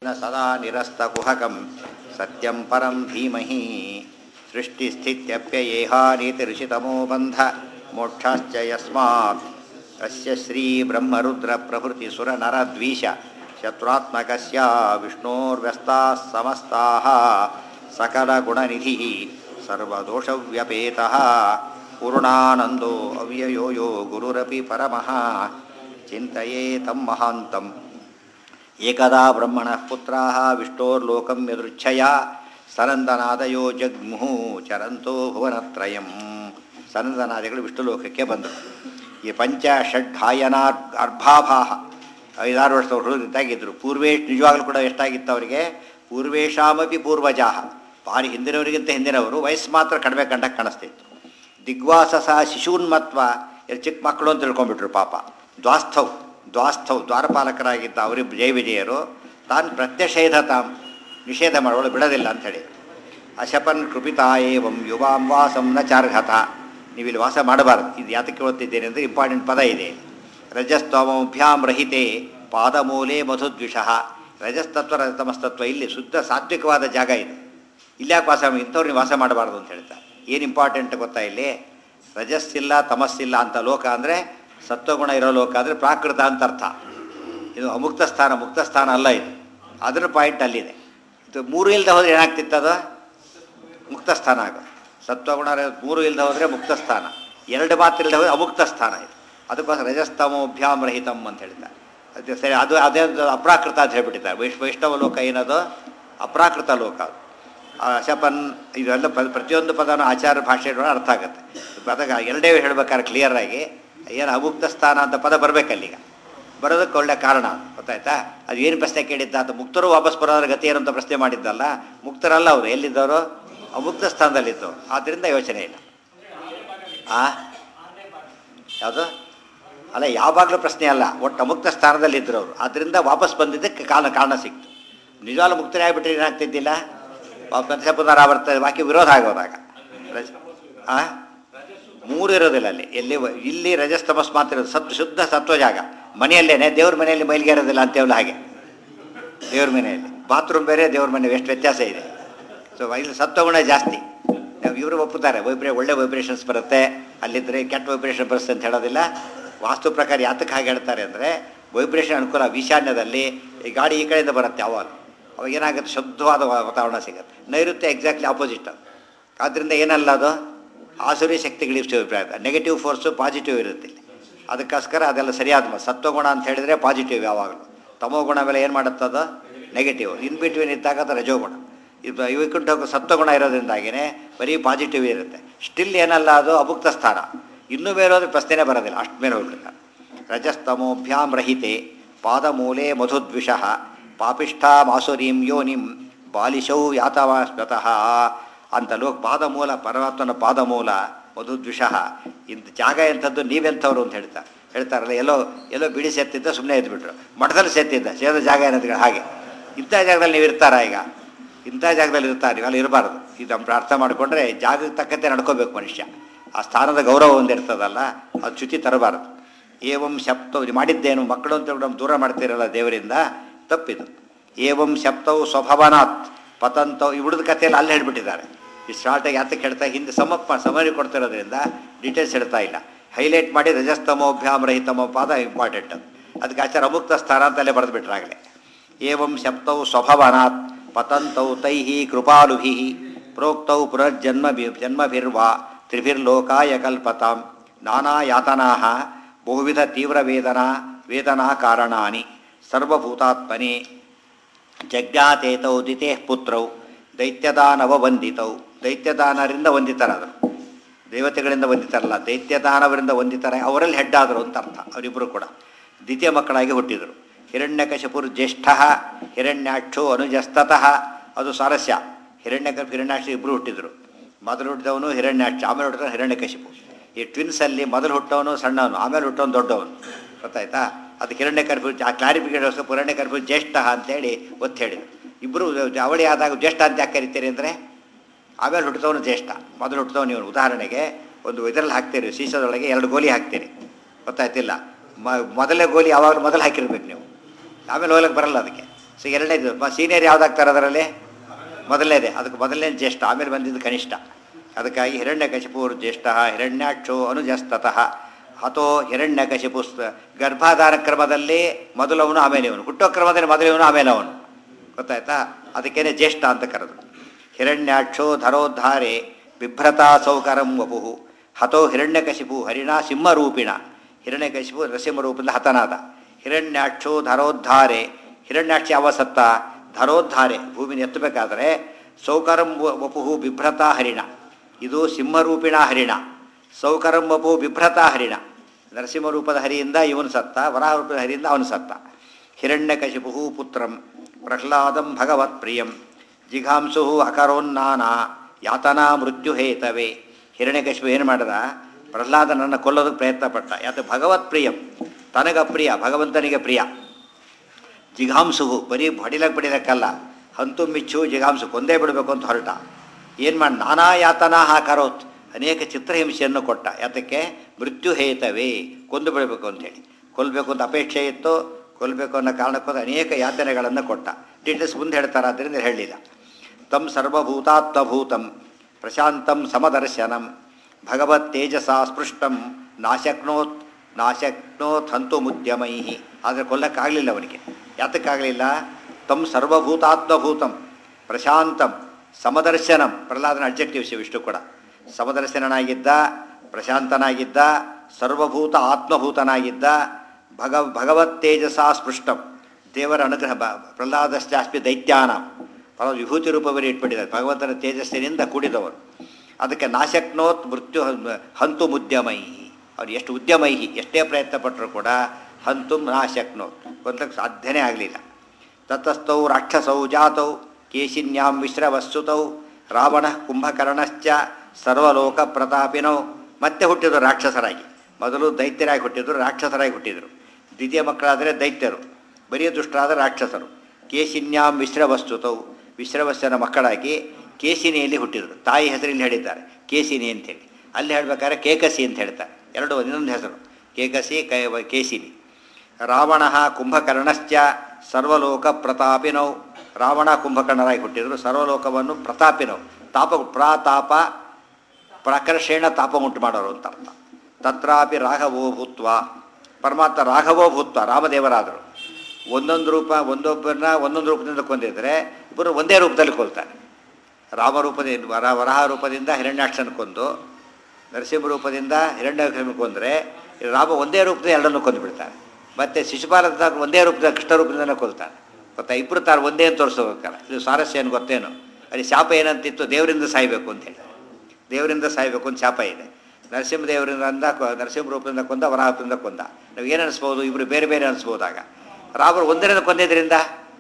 सदा निरस्तकुहकं सत्यं परं धीमहि सृष्टिस्थित्यप्ययेहानीतिऋषितमो बन्ध मोक्षाश्च यस्मात् अस्य श्रीब्रह्मरुद्रप्रभृतिसुरनरद्वीष शत्रुत्मकस्य विष्णोर्व्यस्ताः समस्ताः सकलगुणनिधिः सर्वदोषव्यपेतः पूर्णानन्दो अव्ययो यो गुरुरपि परमः चिन्तये तं महान्तम् एकदा ब्रह्मणः पुत्राः विष्णोर्लोकं यदृच्छया ಸನಂದನಾದಯೋ ಜಗ್ಮುಹು ಚರಂತೋ ಭುವನತ್ರಯಂ ಸನಂದನಾದಿಗಳು ವಿಷ್ಣು ಲೋಕಕ್ಕೆ ಬಂದರು ಈ ಪಂಚ ಷಡ್ ಹಾಯನಾ ಅರ್ಭಾಭಾಹ ಐದಾರು ವರ್ಷ ಹುಡುಗಿದ್ದಾಗಿದ್ದರು ಪೂರ್ವೇಶ್ ನಿಜವಾಗ್ಲೂ ಕೂಡ ಎಷ್ಟಾಗಿತ್ತು ಅವರಿಗೆ ಪೂರ್ವೇಶಾಮಪಿ ಪೂರ್ವಜಾಹ ಭಾರಿ ಹಿಂದಿನವರಿಗಿಂತ ಹಿಂದಿನವರು ವಯಸ್ಸು ಮಾತ್ರ ಕಡಿಮೆ ಕಂಡಕ್ಕೆ ಕಾಣಿಸ್ತಿತ್ತು ದಿಗ್ವಾಸ ಸಹ ಶಿಶೂನ್ಮತ್ವ ಇಲ್ಲಿ ಚಿಕ್ಕ ಮಕ್ಕಳು ಅಂತ ತಿಳ್ಕೊಂಡ್ಬಿಟ್ರು ಪಾಪ ದ್ವಾಸ್ಥೌ ದ್ವಾಸ್ಥೌ ದ್ವಾರಪಾಲಕರಾಗಿದ್ದ ಅವರಿಬ್ಬರು ಜಯ ವಿಜಯರು ತಾನು ಪ್ರತ್ಯಷೇಧ ತಾಂ ನಿಷೇಧ ಮಾಡೋಳು ಬಿಡೋದಿಲ್ಲ ಅಂಥೇಳಿ ಅಶಪನ್ ಕೃಪಿತಾ ಏವಂ ಯುವಾಂ ವಾಸಂ ನ ಚಾರ್ಹತ ನೀವು ಇಲ್ಲಿ ವಾಸ ಮಾಡಬಾರದು ಇದು ಯಾತಕ್ಕೆ ಓದ್ತಿದ್ದೇನೆ ಅಂದರೆ ಇಂಪಾರ್ಟೆಂಟ್ ಪದ ಇದೆ ರಜಸ್ತಮಭ್ಯಾಂ ರಹಿತೆ ಪಾದಮೂಲೆ ಮಧುದ್ವಿಷಃ ರಜಸ್ತತ್ವ ರಜತಮಸ್ತತ್ವ ಇಲ್ಲಿ ಶುದ್ಧ ಸಾತ್ವಿಕವಾದ ಜಾಗ ಇದು ಇಲ್ಯಾಕೆ ವಾಸ ಇಂಥವ್ರು ನೀವು ವಾಸ ಮಾಡಬಾರ್ದು ಅಂತ ಹೇಳ್ತಾರೆ ಏನು ಇಂಪಾರ್ಟೆಂಟ್ ಗೊತ್ತಾ ಇಲ್ಲಿ ರಜಸ್ಸಿಲ್ಲ ತಮಸ್ಸಿಲ್ಲ ಅಂತ ಲೋಕ ಅಂದರೆ ಸತ್ವಗುಣ ಇರೋ ಲೋಕ ಅಂದರೆ ಪ್ರಾಕೃತ ಅಂತ ಅರ್ಥ ಇದು ಅಮುಕ್ತ ಸ್ಥಾನ ಮುಕ್ತ ಸ್ಥಾನ ಅಲ್ಲ ಇದು ಅದರ ಪಾಯಿಂಟ್ ಅಲ್ಲಿದೆ ಇದು ಮೂರು ಇಲ್ಲದೆ ಹೋದರೆ ಏನಾಗ್ತಿತ್ತು ಅದು ಮುಕ್ತ ಸ್ಥಾನ ಆಗೋದು ಸತ್ವಗುಣ ಮೂರು ಇಲ್ಲದೆ ಹೋದರೆ ಮುಕ್ತ ಸ್ಥಾನ ಎರಡು ಮಾತು ಇಲ್ಲದೆ ಹೋದರೆ ಅಮುಕ್ತ ಸ್ಥಾನ ಇದು ಅದಕ್ಕೋಸ್ಕರ ರಜಸ್ತಮೋಭ್ಯಾಮ್ ರಹಿತಮ್ ಅಂತ ಹೇಳ್ತಾರೆ ಅದು ಸರಿ ಅದು ಅದೇ ಒಂದು ಅಪ್ರಾಕೃತ ಅಂತ ಹೇಳ್ಬಿಟ್ಟಿದ್ದಾರೆ ವೈಶ್ ವೈಷ್ಣವ ಲೋಕ ಏನದು ಅಪ್ರಾಕೃತ ಲೋಕ ಅದು ಶಪನ್ ಇದೆಲ್ಲ ಪ ಪ್ರತಿಯೊಂದು ಪದನೂ ಆಚಾರ ಭಾಷೆಗಳು ಅರ್ಥ ಆಗುತ್ತೆ ಪದ ಎರಡೇ ಹೇಳ್ಬೇಕಾದ್ರೆ ಕ್ಲಿಯರಾಗಿ ಏನು ಅಮುಕ್ತ ಸ್ಥಾನ ಅಂತ ಪದ ಬರಬೇಕಲ್ಲೀಗ ಬರೋದಕ್ಕೆ ಒಳ್ಳೆ ಕಾರಣ ಗೊತ್ತಾಯ್ತಾ ಅದು ಏನು ಪ್ರಶ್ನೆ ಕೇಳಿದ್ದ ಅಂತ ಮುಕ್ತರು ವಾಪಸ್ ಬರೋದ್ರ ಗತಿ ಏನು ಅಂತ ಪ್ರಶ್ನೆ ಮಾಡಿದ್ದಲ್ಲ ಮುಕ್ತರಲ್ಲ ಅವರು ಎಲ್ಲಿದ್ದವರು ಅಮುಕ್ತ ಸ್ಥಾನದಲ್ಲಿದ್ದು ಆದ್ದರಿಂದ ಯೋಚನೆ ಇಲ್ಲ ಆ ಯಾವುದು ಅಲ್ಲ ಯಾವಾಗಲೂ ಪ್ರಶ್ನೆ ಅಲ್ಲ ಒಟ್ಟು ಅಮುಕ್ತ ಸ್ಥಾನದಲ್ಲಿದ್ದರು ಅವರು ಆದ್ದರಿಂದ ವಾಪಸ್ ಬಂದಿದ್ದಕ್ಕೆ ಕಾರಣ ಕಾರಣ ಸಿಕ್ತು ನಿಜವಾಗ್ಲೂ ಮುಕ್ತರೇ ಆಗಿಬಿಟ್ರೆ ಏನಾಗ್ತಿದ್ದಿಲ್ಲ ವಾಪಸ್ ಪುನರಾವರ್ತ ಬಾಕಿ ವಿರೋಧ ಆಗೋದಾಗ ರಜ ಆ ಮೂರು ಇರೋದಿಲ್ಲ ಅಲ್ಲಿ ಎಲ್ಲಿ ಇಲ್ಲಿ ರಜಸ್ತಮಸ್ ಮಾತ್ರ ಇರೋದು ಸತ್ ಶುದ್ಧ ಸತ್ವ ಜಾಗ ಮನೆಯಲ್ಲೇನೆ ದೇವ್ರ ಮನೆಯಲ್ಲಿ ಮೈಲಿಗೆ ಇರೋದಿಲ್ಲ ಅಂತೇವಲ್ಲ ಹಾಗೆ ದೇವ್ರ ಮನೆಯಲ್ಲಿ ಬಾತ್ರೂಮ್ ಬೇರೆ ದೇವ್ರ ಮನೆ ಎಷ್ಟು ವ್ಯತ್ಯಾಸ ಇದೆ ಸೊ ಇಲ್ಲಿ ಸತ್ವಗುಣ ಜಾಸ್ತಿ ನಾವು ಇವರು ಒಪ್ಪುತ್ತಾರೆ ವೈಬ್ರೇ ಒಳ್ಳೆ ವೈಬ್ರೇಷನ್ಸ್ ಬರುತ್ತೆ ಅಲ್ಲಿದ್ದರೆ ಕೆಟ್ಟ ವೈಬ್ರೇಷನ್ ಬರುತ್ತೆ ಅಂತ ಹೇಳೋದಿಲ್ಲ ವಾಸ್ತು ಪ್ರಕಾರ ಯಾತಕ್ಕೆ ಹಾಗೆ ಹೇಳ್ತಾರೆ ಅಂದರೆ ವೈಬ್ರೇಷನ್ ಅನುಕೂಲ ಈಶಾನ್ಯದಲ್ಲಿ ಈ ಗಾಡಿ ಈ ಕಡೆಯಿಂದ ಬರುತ್ತೆ ಅವಾಗ ಅವಾಗ ಏನಾಗುತ್ತೆ ಶುದ್ಧವಾದ ವಾತಾವರಣ ಸಿಗುತ್ತೆ ನೈಋತ್ಯ ಎಕ್ಸಾಕ್ಟ್ಲಿ ಆಪೋಸಿಟ್ ಅದು ಆದ್ದರಿಂದ ಏನಲ್ಲ ಅದು ಆಸುರಿ ಶಕ್ತಿಗಳಿಗೆ ನೆಗೆಟಿವ್ ಫೋರ್ಸು ಪಾಸಿಟಿವ್ ಇರುತ್ತೆ ಅದಕ್ಕೋಸ್ಕರ ಅದೆಲ್ಲ ಸರಿಯಾದ ಸತ್ವಗುಣ ಅಂತ ಹೇಳಿದರೆ ಪಾಸಿಟಿವ್ ಯಾವಾಗಲೂ ತಮೋಗುಣ ಮೇಲೆ ಏನು ಮಾಡುತ್ತದು ನೆಗೆಟಿವ್ ಇನ್ ಬಿಟ್ವೀನ್ ಇದ್ದಾಗ ಅದು ರಜೋಗುಣ ಇದು ಇವಕ್ಕಿಂತ ಸತ್ವಗುಣ ಇರೋದ್ರಿಂದಾಗಿಯೇ ಬರೀ ಪಾಸಿಟಿವ್ ಇರುತ್ತೆ ಸ್ಟಿಲ್ ಏನಲ್ಲ ಅದು ಅಭುಕ್ತ ಸ್ಥಾನ ಇನ್ನೂ ಮೇಲೆ ಹೋದ್ರೆ ಪ್ರಶ್ನೆನೇ ಬರೋದಿಲ್ಲ ಅಷ್ಟು ಮೇಲೆ ಹೋಗ್ಬಿಡ್ತಾರೆ ರಜಸ್ತಮೋಭ್ಯಾಂ ರಹಿತೆ ಪಾದಮೂಲೆ ಮಧುದ್ವಿಷಃ ಪಾಪಿಷ್ಠಾ ಮಾಸುರೀಂ ಯೋನಿಂ ಬಾಲಿಶೌ ಯಾತವಾಸ್ಪತಃ ಅಂತ ಲೋಕ ಪಾದಮೂಲ ಪರಮಾತ್ಮನ ಪಾದಮೂಲ ಮಧುದ್ವಿಷಃ ಇಂಥ ಜಾಗ ಎಂಥದ್ದು ನೀವೆಂಥವ್ರು ಅಂತ ಹೇಳ್ತಾರೆ ಹೇಳ್ತಾರಲ್ಲ ಎಲ್ಲೋ ಎಲ್ಲೋ ಬಿಡಿ ಸೆತ್ತಿದ್ದ ಸುಮ್ಮನೆ ಎದ್ಬಿಟ್ರು ಮಠದಲ್ಲಿ ಸೆತ್ತಿದ್ದ ಸೇದ ಜಾಗ ಏನಂತ ಹಾಗೆ ಇಂಥ ಜಾಗದಲ್ಲಿ ನೀವು ಇರ್ತಾರ ಈಗ ಇಂಥ ಜಾಗದಲ್ಲಿ ಇರ್ತಾರೆ ನೀವೆಲ್ಲ ಇರಬಾರ್ದು ಇದು ನಮ್ಮ ಅರ್ಥ ಮಾಡಿಕೊಂಡ್ರೆ ಜಾಗಕ್ಕೆ ತಕ್ಕಂತೆ ನಡ್ಕೋಬೇಕು ಮನುಷ್ಯ ಆ ಸ್ಥಾನದ ಗೌರವ ಒಂದಿರ್ತದಲ್ಲ ಅದು ಚ್ಯುತಿ ತರಬಾರ್ದು ಏವಂ ಶಬ್ದ ಮಾಡಿದ್ದೇನು ಮಕ್ಕಳು ಅಂತ ನಮ್ಮ ದೂರ ಮಾಡ್ತಿರಲ್ಲ ದೇವರಿಂದ ತಪ್ಪಿದು ಏವಂ ಶಬ್ದವು ಸ್ವಭವನಾತ್ ಪತಂತವು ಇವಿಡದ ಕಥೆಯಲ್ಲಿ ಅಲ್ಲಿ ಹೇಳ್ಬಿಟ್ಟಿದ್ದಾರೆ ಈ ಶಾರ್ಟಾಗಿ ಯಾತಕ್ಕೆ ಹೇಳ್ತಾ ಹಿಂದೆ ಸಮಪ್ಪ ಸಮರಿ ಕೊಡ್ತಿರೋದ್ರಿಂದ ಡೀಟೇಲ್ಸ್ ಹೇಳ್ತಾ ಇಲ್ಲ ಹೈಲೈಟ್ ಮಾಡಿ ರಜಸ್ತಮೋಭ್ಯಾಮ್ ರಹಿತಮೋ ಪಾದ ಇಂಪಾರ್ಟೆಂಟ್ ಅದು ಅದಕ್ಕೆ ಆಚಾರ ಅಮುಕ್ತ ಸ್ಥಾನ ಅಂತಲೇ ಬರೆದು ಬಿಟ್ರಾಗಲೇ ಏವಂ ಶಬ್ದವು ಸ್ವಭವನಾತ್ ಪತಂತೌ ತೈಹಿ ಕೃಪಾಲುಭಿ ಪ್ರೋಕ್ತೌ ಪುನರ್ಜನ್ಮ ಜನ್ಮಭಿರ್ವಾ ತ್ರಿಭಿರ್ಲೋಕಾಯ ಕಲ್ಪತಾಂ ನಾನಾ ಯಾತನಾ ಬಹುವಿಧ ತೀವ್ರ ವೇದನಾ ವೇದನಾ ಕಾರಣಾನಿ ಸರ್ವಭೂತಾತ್ಮನೆ ಜಜ್ಞಾತೇತೌ ದಿತೇ ಪುತ್ರೌ ದೈತ್ಯದಾನವ ವಂದಿತೌ ದೈತ್ಯದಾನರಿಂದ ವಂದಿತರಾದರು ದೇವತೆಗಳಿಂದ ವಂದಿತಾರಲ್ಲ ದೈತ್ಯದಾನವರಿಂದ ವಂದಿತರ ಅವರಲ್ಲಿ ಹೆಡ್ ಆದರು ಅಂತ ಅರ್ಥ ಅವರಿಬ್ಬರು ಕೂಡ ದ್ವಿತೀಯ ಮಕ್ಕಳಾಗಿ ಹುಟ್ಟಿದರು ಹಿರಣ್ಯಕಶಪುರ್ ಜ್ಯೇಷ್ಠ ಹಿರಣ್ಯಾಕ್ಷೋ ಅನುಜಸ್ತತಃ ಅದು ಸಾರಸ್ಯ ಹಿರಣ್ಯಕ ಹಿರಣ್ಯಾಕ್ಷ ಇಬ್ಬರು ಹುಟ್ಟಿದರು ಮೊದಲು ಹುಟ್ಟಿದವನು ಹಿರಣ್ಯಾಕ್ಷ ಆಮೇಲೆ ಹುಟ್ಟಿದವನು ಹಿರಣ್ಯಕಶಿಪು ಈ ಟ್ವಿನ್ಸಲ್ಲಿ ಮೊದಲು ಹುಟ್ಟವನು ಸಣ್ಣವನು ಆಮೇಲೆ ಹುಟ್ಟವನು ದೊಡ್ಡವನು ಗೊತ್ತಾಯ್ತಾ ಅದು ಹಿರಣ್ಯ ಕರ್ಫ್ಯೂ ಆ ಕ್ಲಾರಿಫಿಕೇಶನ್ ಹಿರಣ್ಯ ಕರ್ಫ್ಯೂ ಜ್ಯೇಷ್ಠ ಅಂತೇಳಿ ಒತ್ತು ಹೇಳಿದರು ಇಬ್ಬರು ಅವಳಿ ಆದಾಗ ಜ್ಯೇಷ್ಠ ಅಂತ ಯಾಕೆ ಕರಿತೀರಿ ಅಂದರೆ ಆಮೇಲೆ ಹುಟ್ಟಿದವನು ಜ್ಯೇಷ್ಠ ಮೊದಲು ಹುಟ್ಟಿದವನು ಇವನು ಉದಾಹರಣೆಗೆ ಒಂದು ಇದರಲ್ಲಿ ಹಾಕ್ತೀರಿ ಸೀಸದೊಳಗೆ ಎರಡು ಗೋಲಿ ಹಾಕ್ತೀರಿ ಗೊತ್ತಾಯ್ತಿಲ್ಲ ಮ ಮೊದಲೇ ಗೋಲಿ ಯಾವಾಗಲೂ ಮೊದಲು ಹಾಕಿರ್ಬೇಕು ನೀವು ಆಮೇಲೆ ಹೋಗ್ಲಿಕ್ಕೆ ಬರಲ್ಲ ಅದಕ್ಕೆ ಸೊ ಎರಡನೇದು ಸೀನಿಯರ್ ಯಾವ್ದಾಗ್ತಾರೆ ಅದರಲ್ಲಿ ಮೊದಲನೇದೇ ಅದಕ್ಕೆ ಮೊದಲನೇ ಜ್ಯೇಷ್ಠ ಆಮೇಲೆ ಬಂದಿದ್ದು ಕನಿಷ್ಠ ಅದಕ್ಕಾಗಿ ಹಿರಣ್ಯಕಶಿಪುರ್ ಜ್ಯೇಷ್ಠ ಹಿರಣ್ಯಾಕ್ಷೋ ಅನುಜಸ್ತತಃ ಹತೋ ಹಿರಣ್ಯಕಶಿಪು ಗರ್ಭಾಧಾನ ಕ್ರಮದಲ್ಲಿ ಮೊದಲವನು ಆಮೇಲೆ ಇವನು ಹುಟ್ಟೋ ಕ್ರಮದಲ್ಲಿ ಮೊದಲವನು ಆಮೇಲೆ ಅವನು ಗೊತ್ತಾಯ್ತಾ ಅದಕ್ಕೇನೆ ಜ್ಯೇಷ್ಠ ಅಂತ ಕರೆದು ಹಿರಣ್ಯಾಕ್ಷೋ ಧರೋದ್ಧಾರೆ ಬಿಭ್ರತಾ ಸೌಕರಂ ವಪು ಹತೋ ಹಿರಣ್ಯಕಶಿಪು ಹರಿಣ ಸಿಂಹರೂಪಿಣ ಹಿರಣ್ಯಕಶಿಪು ನರಸಿಂಹರೂಪದಿಂದ ಹತನಾದ ಹಿರಣ್ಯಾಕ್ಷೋ ಧರೋದ್ಧಾರೆ ಹಿರಣ್ಯಾಕ್ಷ ಯಾವ ಸತ್ತ ಧರೋದ್ಧಾರೆ ಭೂಮಿನ ಎತ್ತಬೇಕಾದ್ರೆ ಸೌಕರಂ ವ- ವಪುಹು ಬಿಭ್ರತಾ ಹರಿಣ ಇದು ಸಿಂಹರೂಪಿಣ ಹರಿಣ ಸೌಕರಂ ವಪು ಬಿಭ್ರತಾ ಹರಿಣ ನರಸಿಂಹರೂಪದ ಹರಿಯಿಂದ ಇವನು ಸತ್ತ ವರಾಹ ರೂಪದ ಹರಿಯಿಂದ ಅವನು ಸತ್ತ ಹಿರಣ್ಯಕಶಿಪು ಪುತ್ರಂ ಪ್ರಹ್ಲಾದಂ ಭಗವತ್ ಪ್ರಿಯಂ ಜಿಘಾಂಸು ಅಕರೋನ್ನಾನಾ ಯಾತನಾ ಮೃತ್ಯು ಹೇತವೇ ಹಿರಣ್ಯಕಶಿಪು ಏನು ಮಾಡಿದ ಪ್ರಹ್ಲಾದನನ್ನು ಕೊಲ್ಲೋದಕ್ಕೆ ಪ್ರಯತ್ನ ಪಟ್ಟ ಯಾತ ಭಗವತ್ ಪ್ರಿಯಂ ತನಗ ಪ್ರಿಯ ಭಗವಂತನಿಗೆ ಪ್ರಿಯ ಜಿಘಾಂಸುಹು ಬರೀ ಹೊಡಿಲಕ್ಕೆ ಬಿಡಿಲಕ್ಕಲ್ಲ ಹಂತು ಮಿಚ್ಚು ಜಿಘಾಂಸು ಕೊಂದೇ ಬಿಡಬೇಕು ಅಂತ ಹೊರಟ ಏನು ಮಾಡಿ ನಾನಾ ಯಾತನಾ ಹಾಕರೋತ್ ಅನೇಕ ಚಿತ್ರಹಿಂಸೆಯನ್ನು ಕೊಟ್ಟ ಯಾತಕ್ಕೆ ಮೃತ್ಯು ಹೇತವೇ ಕೊಂದು ಬಿಡಬೇಕು ಅಂತೇಳಿ ಕೊಲ್ಲಬೇಕು ಅಂತ ಅಪೇಕ್ಷೆ ಇತ್ತು ಕೊಲ್ಲಬೇಕು ಅನ್ನೋ ಕಾರಣಕ್ಕೋಸ್ಕರ ಅನೇಕ ಯಾತನೆಗಳನ್ನು ಕೊಟ್ಟ ಡೀಟೇಲ್ಸ್ ಮುಂದೆ ಹೇಳ್ತಾರೆ ಆದ್ದರಿಂದ ಹೇಳಲಿಲ್ಲ ತಂ ಸರ್ವಭೂತಾತ್ಮಭೂತಂ ಪ್ರಶಾಂತಂ ಸಮದರ್ಶನಂ ಭಗವತ್ ತೇಜಸ ಸ್ಪೃಷ್ಟಂ ನಾಶಕ್ನೋತ್ ನಾಶಕ್ನೋತ್ ಹಂತು ಮುದ್ಯಮೈ ಆದರೆ ಕೊಲ್ಲಕ್ಕಾಗಲಿಲ್ಲ ಅವನಿಗೆ ಯಾತಕ್ಕಾಗಲಿಲ್ಲ ತಂ ಸರ್ವಭೂತಾತ್ಮಭೂತಂ ಪ್ರಶಾಂತಂ ಸಮದರ್ಶನಂ ಪ್ರಹ್ಲಾದನ ಅಬ್ಜೆಕ್ಟಿವ್ಸ್ ಇವಿಷ್ಟು ಕೂಡ ಸಮದರ್ಶನನಾಗಿದ್ದ ಪ್ರಶಾಂತನಾಗಿದ್ದ ಸರ್ವಭೂತ ಆತ್ಮಭೂತನಾಗಿದ್ದ ಭಗ ಭಗವತ್ ತೇಜಸ ಸ್ಪೃಷ್ಟಂ ದೇವರ ಅನುಗ್ರಹ ಬ ಪ್ರಹ್ಲಾದಶ್ಚಾಸ್ಪಿ ದೈತ್ಯಾನ ಪರ ವಿಭೂತಿ ರೂಪವೇ ಇಟ್ಬಿಟ್ಟಿದ್ದಾರೆ ಭಗವಂತನ ತೇಜಸ್ಸಿನಿಂದ ಕೂಡಿದವರು ಅದಕ್ಕೆ ನಾಶಕ್ನೋತ್ ಮೃತ್ಯು ಹಂತು ಮುದ್ಯಮೈ ಅವ್ರು ಎಷ್ಟು ಉದ್ಯಮೈಹಿ ಎಷ್ಟೇ ಪ್ರಯತ್ನ ಪಟ್ಟರು ಕೂಡ ಹಂತು ನಾಶಕ್ನೋತ್ ಕೊಂದಕ್ಕೆ ಸಾಧ್ಯನೇ ಆಗಲಿಲ್ಲ ತತಸ್ಥೌ ರಾಕ್ಷಸೌ ಜಾತೌ ಕೇಶಿನ್ಯಾಂ ಮಿಶ್ರವಸ್ತುತೌ ರಾವಣ ಕುಂಭಕರ್ಣಶ್ಚ ಸರ್ವಲೋಕ ಪ್ರತಾಪಿನೌ ಮತ್ತೆ ಹುಟ್ಟಿದರು ರಾಕ್ಷಸರಾಗಿ ಮೊದಲು ದೈತ್ಯರಾಗಿ ಹುಟ್ಟಿದ್ರು ರಾಕ್ಷಸರಾಗಿ ಹುಟ್ಟಿದರು ದ್ವಿತೀಯ ಮಕ್ಕಳಾದರೆ ದೈತ್ಯರು ಬರೀ ದುಷ್ಟರಾದ ರಾಕ್ಷಸರು ಕೇಶಿನ್ಯಾಂ ಮಿಶ್ರವಸ್ತುತೌ ವಿಶ್ರವಸ್ತನ ಮಕ್ಕಳಾಗಿ ಕೇಶಿನಿಯಲ್ಲಿ ಹುಟ್ಟಿದರು ತಾಯಿ ಹೆಸರಲ್ಲಿ ಹೇಳಿದ್ದಾರೆ ಕೇಶಿನಿ ಅಂತೇಳಿ ಅಲ್ಲಿ ಹೇಳ್ಬೇಕಾದ್ರೆ ಕೇಕಸಿ ಅಂತ ಹೇಳ್ತಾರೆ ಎರಡು ಇನ್ನೊಂದು ಹೆಸರು ಕೇಕಸಿ ಕೈ ಕೇಶಿನಿ ರಾವಣ ಕುಂಭಕರ್ಣಶ್ಚ ಸರ್ವಲೋಕ ಪ್ರತಾಪಿನೌ ರಾವಣ ಕುಂಭಕರ್ಣರಾಗಿ ಹುಟ್ಟಿದರು ಸರ್ವಲೋಕವನ್ನು ಪ್ರತಾಪಿನವು ತಾಪ ಪ್ರಾತಾಪ ಪ್ರಕರ್ಷೇಣ ತಾಪ ಉಂಟು ಮಾಡೋರು ಅಂತ ಅರ್ಥ ತತ್ರಾಪಿ ರಾಘವೋ ಭೂತ್ವ ಪರಮಾತ್ಮ ರಾಘವೋ ಭೂತ್ವ ರಾಮದೇವರಾದರು ಒಂದೊಂದು ರೂಪ ಒಂದೊಬ್ಬರನ್ನ ಒಂದೊಂದು ರೂಪದಿಂದ ಕೊಂದಿದ್ರೆ ಇಬ್ಬರು ಒಂದೇ ರೂಪದಲ್ಲಿ ಕೊಲ್ತಾರೆ ರಾಮರೂಪದಿಂದ ವರ ವರಹ ರೂಪದಿಂದ ಹಿರಣ್ಯಾಕ್ಷನ ಕೊಂದು ನರಸಿಂಹ ರೂಪದಿಂದ ಹಿರಣ್ಯಾಕ್ಷನ ಕೊಂದರೆ ರಾಮ ಒಂದೇ ರೂಪದಿಂದ ಎರಡನ್ನು ಕೊಂದು ಬಿಡ್ತಾರೆ ಮತ್ತು ಶಿಶುಪಾಲದ ಒಂದೇ ರೂಪದ ಕೃಷ್ಣ ರೂಪದಿಂದನೇ ಕೊಲ್ತಾರೆ ಗೊತ್ತಾ ಇಬ್ಬರು ತಾರು ಒಂದೇ ಅಂತ ತೋರಿಸ್ಕೋಬೇಕಲ್ಲ ಇದು ಸ್ವಾರಸ್ಯ ಏನು ಗೊತ್ತೇನು ಅಲ್ಲಿ ಶಾಪ ಏನಂತಿತ್ತು ದೇವರಿಂದ ಸಾಯಬೇಕು ಅಂತ ಹೇಳಿ ದೇವರಿಂದ ಸಾಯಬೇಕು ಅಂತ ಶಾಪ ಇದೆ ನರಸಿಂಹ ದೇವರಿಂದ ಕೊ- ನರಸಿಂಹ ರೂಪದಿಂದ ಕೊಂದ ವರಾಹದಿಂದ ಕೊಂದ ನಾವು ಏನು ಅನಿಸ್ಬೋದು ಇಬ್ಬರು ಬೇರೆ ಬೇರೆ ಅನಿಸ್ಬೋದಾಗ ರಾಮರು ಒಂದರಿಂದ ಕೊಂದಿದ್ರಿಂದ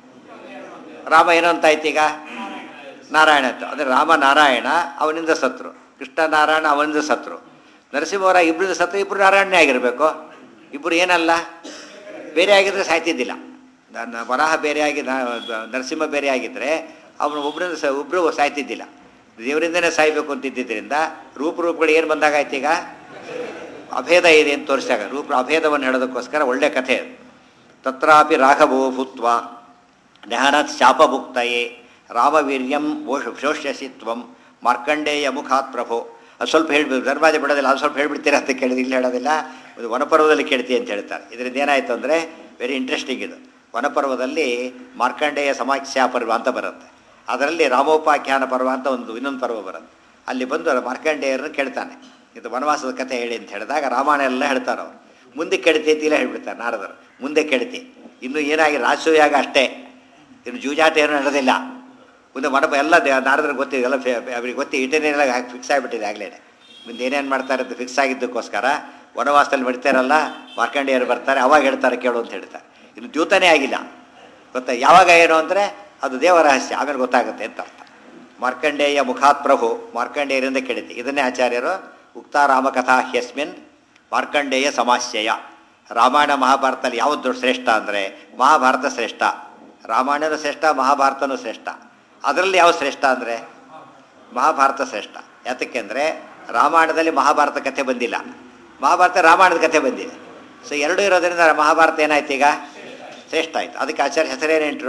ರಾಮ ಏನು ಅಂತ ಆಯ್ತು ಈಗ ನಾರಾಯಣ ಅಂತ ಅಂದರೆ ರಾಮ ನಾರಾಯಣ ಅವನಿಂದ ಸತ್ರು ಕೃಷ್ಣ ನಾರಾಯಣ ಅವನಿಂದ ಸತ್ರು ನರಸಿಂಹವರ ಇಬ್ಬರಿಂದ ಸತ್ರು ಇಬ್ಬರು ನಾರಾಯಣನೇ ಆಗಿರಬೇಕು ಇಬ್ಬರು ಏನಲ್ಲ ಬೇರೆ ಆಗಿದ್ರೆ ಸಾಯ್ತಿದ್ದಿಲ್ಲ ನನ್ನ ವರಾಹ ಬೇರೆ ಆಗಿ ನಾ- ನರಸಿಂಹ ಬೇರೆ ಆಗಿದ್ದರೆ ಅವನು ಒಬ್ಬರಿಂದ ಸ ಒಬ್ಬರು ಸಾಯ್ತಿದ್ದಿಲ್ಲ ದೇವರಿಂದನೇ ಸಾಯ್ಬೇಕು ಅಂತಿದ್ದರಿಂದ ರೂಪಗಳು ಏನು ಬಂದಾಗಾಯ್ತು ಈಗ ಅಭೇದ ಇದೆ ಅಂತ ತೋರಿಸಿದಾಗ ರೂಪ ಅಭೇದವನ್ನು ಹೇಳೋದಕ್ಕೋಸ್ಕರ ಒಳ್ಳೆ ಕಥೆ ಅದು ತತ್ರಾಪಿ ರಾಘವೋ ಭೂತ್ವ ನೆಹನತ್ ಶಾಪಭುಕ್ತಯೇ ರಾಮವೀರ್ಯಂ ಓಷ ಶೋಷ್ಯಸಿ ತ್ವಂ ಮಾರ್ಕಂಡೇಯ ಮುಖಾತ್ ಪ್ರಭೋ ಅದು ಸ್ವಲ್ಪ ಹೇಳ್ಬೇಕು ಧರ್ಮಾಜ ಬಿಡೋದಿಲ್ಲ ಅದು ಸ್ವಲ್ಪ ಹೇಳ್ಬಿಡ್ತೀರಾ ಅಂತ ಕೇಳಿದ್ರೆ ಇಲ್ಲಿ ಹೇಳೋದಿಲ್ಲ ಇದು ವನಪರ್ವದಲ್ಲಿ ಕೇಳ್ತಿ ಅಂತ ಹೇಳ್ತಾರೆ ಇದರಿಂದ ಏನಾಯಿತು ಅಂದರೆ ವೆರಿ ಇಂಟ್ರೆಸ್ಟಿಂಗ್ ಇದು ವನಪರ್ವದಲ್ಲಿ ಮಾರ್ಕಂಡೇಯ ಸಮಾಖ್ಯಾ ಪರ್ವ ಅಂತ ಬರುತ್ತೆ ಅದರಲ್ಲಿ ರಾಮೋಪಾಖ್ಯಾನ ಪರ್ವ ಅಂತ ಒಂದು ಇನ್ನೊಂದು ಪರ್ವ ಬರುತ್ತೆ ಅಲ್ಲಿ ಬಂದು ಮಾರ್ಕಂಡೇಯರನ್ನು ಕೇಳ್ತಾನೆ ಇದು ವನವಾಸದ ಕಥೆ ಹೇಳಿ ಅಂತ ಹೇಳಿದಾಗ ರಾಮಾಯಣ ಎಲ್ಲ ಹೇಳ್ತಾರೆ ಅವರು ಮುಂದೆ ಕೆಡ್ತಿ ಅಂತಿಲ್ಲ ಹೇಳ್ಬಿಡ್ತಾರೆ ನಾರದರು ಮುಂದೆ ಕೆಡ್ತಿ ಇನ್ನು ಏನಾಗಿ ರಾಜಸೂಯಾಗ ಅಷ್ಟೇ ಇನ್ನು ಜೂಜಾಟ ಏನು ನಡೆದಿಲ್ಲ ಮುಂದೆ ಮನಪ ಎಲ್ಲ ದೇ ನಾರದ್ರಿಗೆ ಗೊತ್ತಿದೆ ಎಲ್ಲ ಫೆ ಅವ್ರಿಗೆ ಗೊತ್ತಿ ಇಟನೇನೆಲ್ಲ ಫಿಕ್ಸ್ ಆಗಿಬಿಟ್ಟಿದೆ ಆಗಲೇ ಮುಂದೆ ಏನೇನು ಮಾಡ್ತಾರೆ ಅಂತ ಫಿಕ್ಸ್ ಆಗಿದ್ದಕ್ಕೋಸ್ಕರ ವನವಾಸದಲ್ಲಿ ಬಿಡ್ತಾರಲ್ಲ ಮಾರ್ಕಂಡೇಯರು ಬರ್ತಾರೆ ಅವಾಗ ಹೇಳ್ತಾರೆ ಕೇಳು ಅಂತ ಹೇಳ್ತಾರೆ ಇನ್ನು ದ್ಯೂತನೇ ಆಗಿಲ್ಲ ಗೊತ್ತಾ ಯಾವಾಗ ಏನು ಅಂದರೆ ಅದು ದೇವರಹಸ್ಯ ಆಮೇಲೆ ಗೊತ್ತಾಗುತ್ತೆ ಅಂತ ಅರ್ಥ ಮಾರ್ಕಂಡೇಯ ಮುಖಾತ್ ಪ್ರಭು ಮಾರ್ಕಂಡೇಯರಿಂದ ಕೇಳಿದ್ದೆ ಇದನ್ನೇ ಆಚಾರ್ಯರು ಉಕ್ತಾ ರಾಮಕಥಾ ಹ್ಯಸ್ಮಿನ್ ಮಾರ್ಕಂಡೇಯ ಸಮಾಶ್ಯಯ ರಾಮಾಯಣ ಮಹಾಭಾರತದಲ್ಲಿ ಯಾವುದು ಶ್ರೇಷ್ಠ ಅಂದರೆ ಮಹಾಭಾರತ ಶ್ರೇಷ್ಠ ರಾಮಾಯಣನೂ ಶ್ರೇಷ್ಠ ಮಹಾಭಾರತನೂ ಶ್ರೇಷ್ಠ ಅದರಲ್ಲಿ ಯಾವ ಶ್ರೇಷ್ಠ ಅಂದರೆ ಮಹಾಭಾರತ ಶ್ರೇಷ್ಠ ಯಾತಕ್ಕೆ ಅಂದರೆ ರಾಮಾಯಣದಲ್ಲಿ ಮಹಾಭಾರತ ಕಥೆ ಬಂದಿಲ್ಲ ಮಹಾಭಾರತ ರಾಮಾಯಣದ ಕಥೆ ಬಂದಿದೆ ಸೊ ಎರಡೂ ಇರೋದ್ರಿಂದ ಮಹಾಭಾರತ ಏನಾಯ್ತು ಈಗ ಶ್ರೇಷ್ಠ ಆಯಿತು ಅದಕ್ಕೆ ಆಚಾರ್ಯ ಹೆಸರೇನೇಂಟ್ರು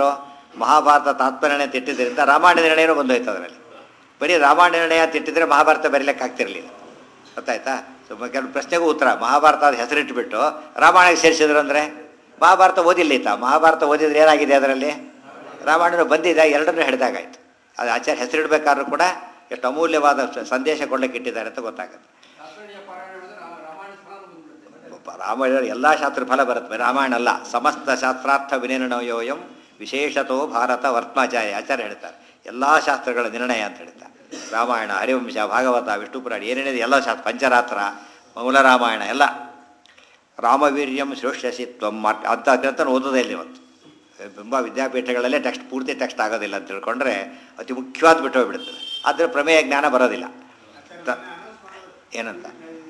ಮಹಾಭಾರತ ತಾತ್ಪರ್ಯಣೆ ತಿಟ್ಟಿದ್ದರಿಂದ ರಾಮಾಯಣ ನಿರ್ಣಯನೂ ಬಂದೋಯ್ತು ಅದರಲ್ಲಿ ಬರೀ ರಾಮಾಯಣ ನಿರ್ಣಯ ತಿಟ್ಟಿದ್ರೆ ಮಹಾಭಾರತ ಬರೀಲಿಕ್ಕೆ ಆಗ್ತಿರಲಿಲ್ಲ ಗೊತ್ತಾಯ್ತಾ ಸೊ ಕೆಲವು ಪ್ರಶ್ನೆಗೂ ಉತ್ತರ ಮಹಾಭಾರತ ಅದು ಹೆಸರಿಟ್ಬಿಟ್ಟು ರಾಮಾಯಣಕ್ಕೆ ಸೇರಿಸಿದ್ರು ಅಂದರೆ ಮಹಾಭಾರತ ಓದಿಲ್ಲ ಈತ ಮಹಾಭಾರತ ಓದಿದ್ರೆ ಏನಾಗಿದೆ ಅದರಲ್ಲಿ ರಾಮಾಯಣ ಬಂದಿದೆ ಎರಡನ್ನೂ ಹಿಡಿದಾಗಾಯ್ತು ಅದು ಆಚಾರ್ಯ ಹೆಸರಿಡ್ಬೇಕಾದ್ರೂ ಕೂಡ ಎಷ್ಟು ಅಮೂಲ್ಯವಾದ ಸ- ಸಂದೇಶ ಕೊಡ್ಲಿಕ್ಕೆ ಇಟ್ಟಿದ್ದಾರೆ ಅಂತ ಗೊತ್ತಾಗುತ್ತೆ ಶಾಸ್ತ್ರೀಯ ಪಾರಾಯಣ ಮಾಡಿದ್ರೆ ರಾ- ರಾಮಾಯಣ ಸ್ಥಾನ ಬಂದ್ಬಿಡುತ್ತೆ ಒಬ್ಬ ರಾಮಾಯಣ ಎಲ್ಲ ಶಾಸ್ತ್ರ ಫಲ ಬರುತ್ತೆ ರಾಮಾಯಣ ಅಲ್ಲ ಸಮಸ್ತ ಶಾಸ್ತ್ರಾರ್ಥ ವಿನಿರ್ಣಯೋಯಂ ವಿಶೇಷತೋ ಭಾರತ ವರ್ತ್ಮಾಚಾರ್ಯ ಆಚಾರ್ಯ ಹೇಳ್ತಾರೆ ಎಲ್ಲ ಶಾಸ್ತ್ರಗಳ ನಿರ್ಣಯ ಅಂತ ಹೇಳ್ತಾರೆ ರಾಮಾಯಣ ಹರಿವಂಶ ಭಾಗವತ ವಿಷ್ಣು ಪುರಾಣ ಏನೇನಿದೆ ಎಲ್ಲ ಶಾಸ್ತ್ರ ಪಂಚರಾತ್ರ ಮೂಲ ರಾಮಾಯಣ ಎಲ್ಲ ರಾಮವೀರ್ಯಂ ಶ್ರೇಷ್ಠಸಿತ್ವಂ ಮಾರ್ಕ್ ಅಂತ ಗ್ರಂಥ ಓದೋದೇ ಇಲ್ಲ ಇವತ್ತು ತುಂಬ ವಿದ್ಯಾಪೀಠಗಳಲ್ಲೇ ಟೆಕ್ಸ್ಟ್ ಪೂರ್ತಿ ಟೆಕ್ಸ್ಟ್ ಆಗೋದಿಲ್ಲ ಅಂತ ತಿಳ್ಕೊಂಡ್ರೆ ಅತಿ ಮುಖ್ಯವಾದ ಬಿಟ್ಟು ಹೋಗ್ಬಿಡುತ್ತದೆ ಆದರೆ ಪ್ರಮೇಯ ಜ್ಞಾನ ಬರೋದಿಲ್ಲ ತ- ಏನಂತ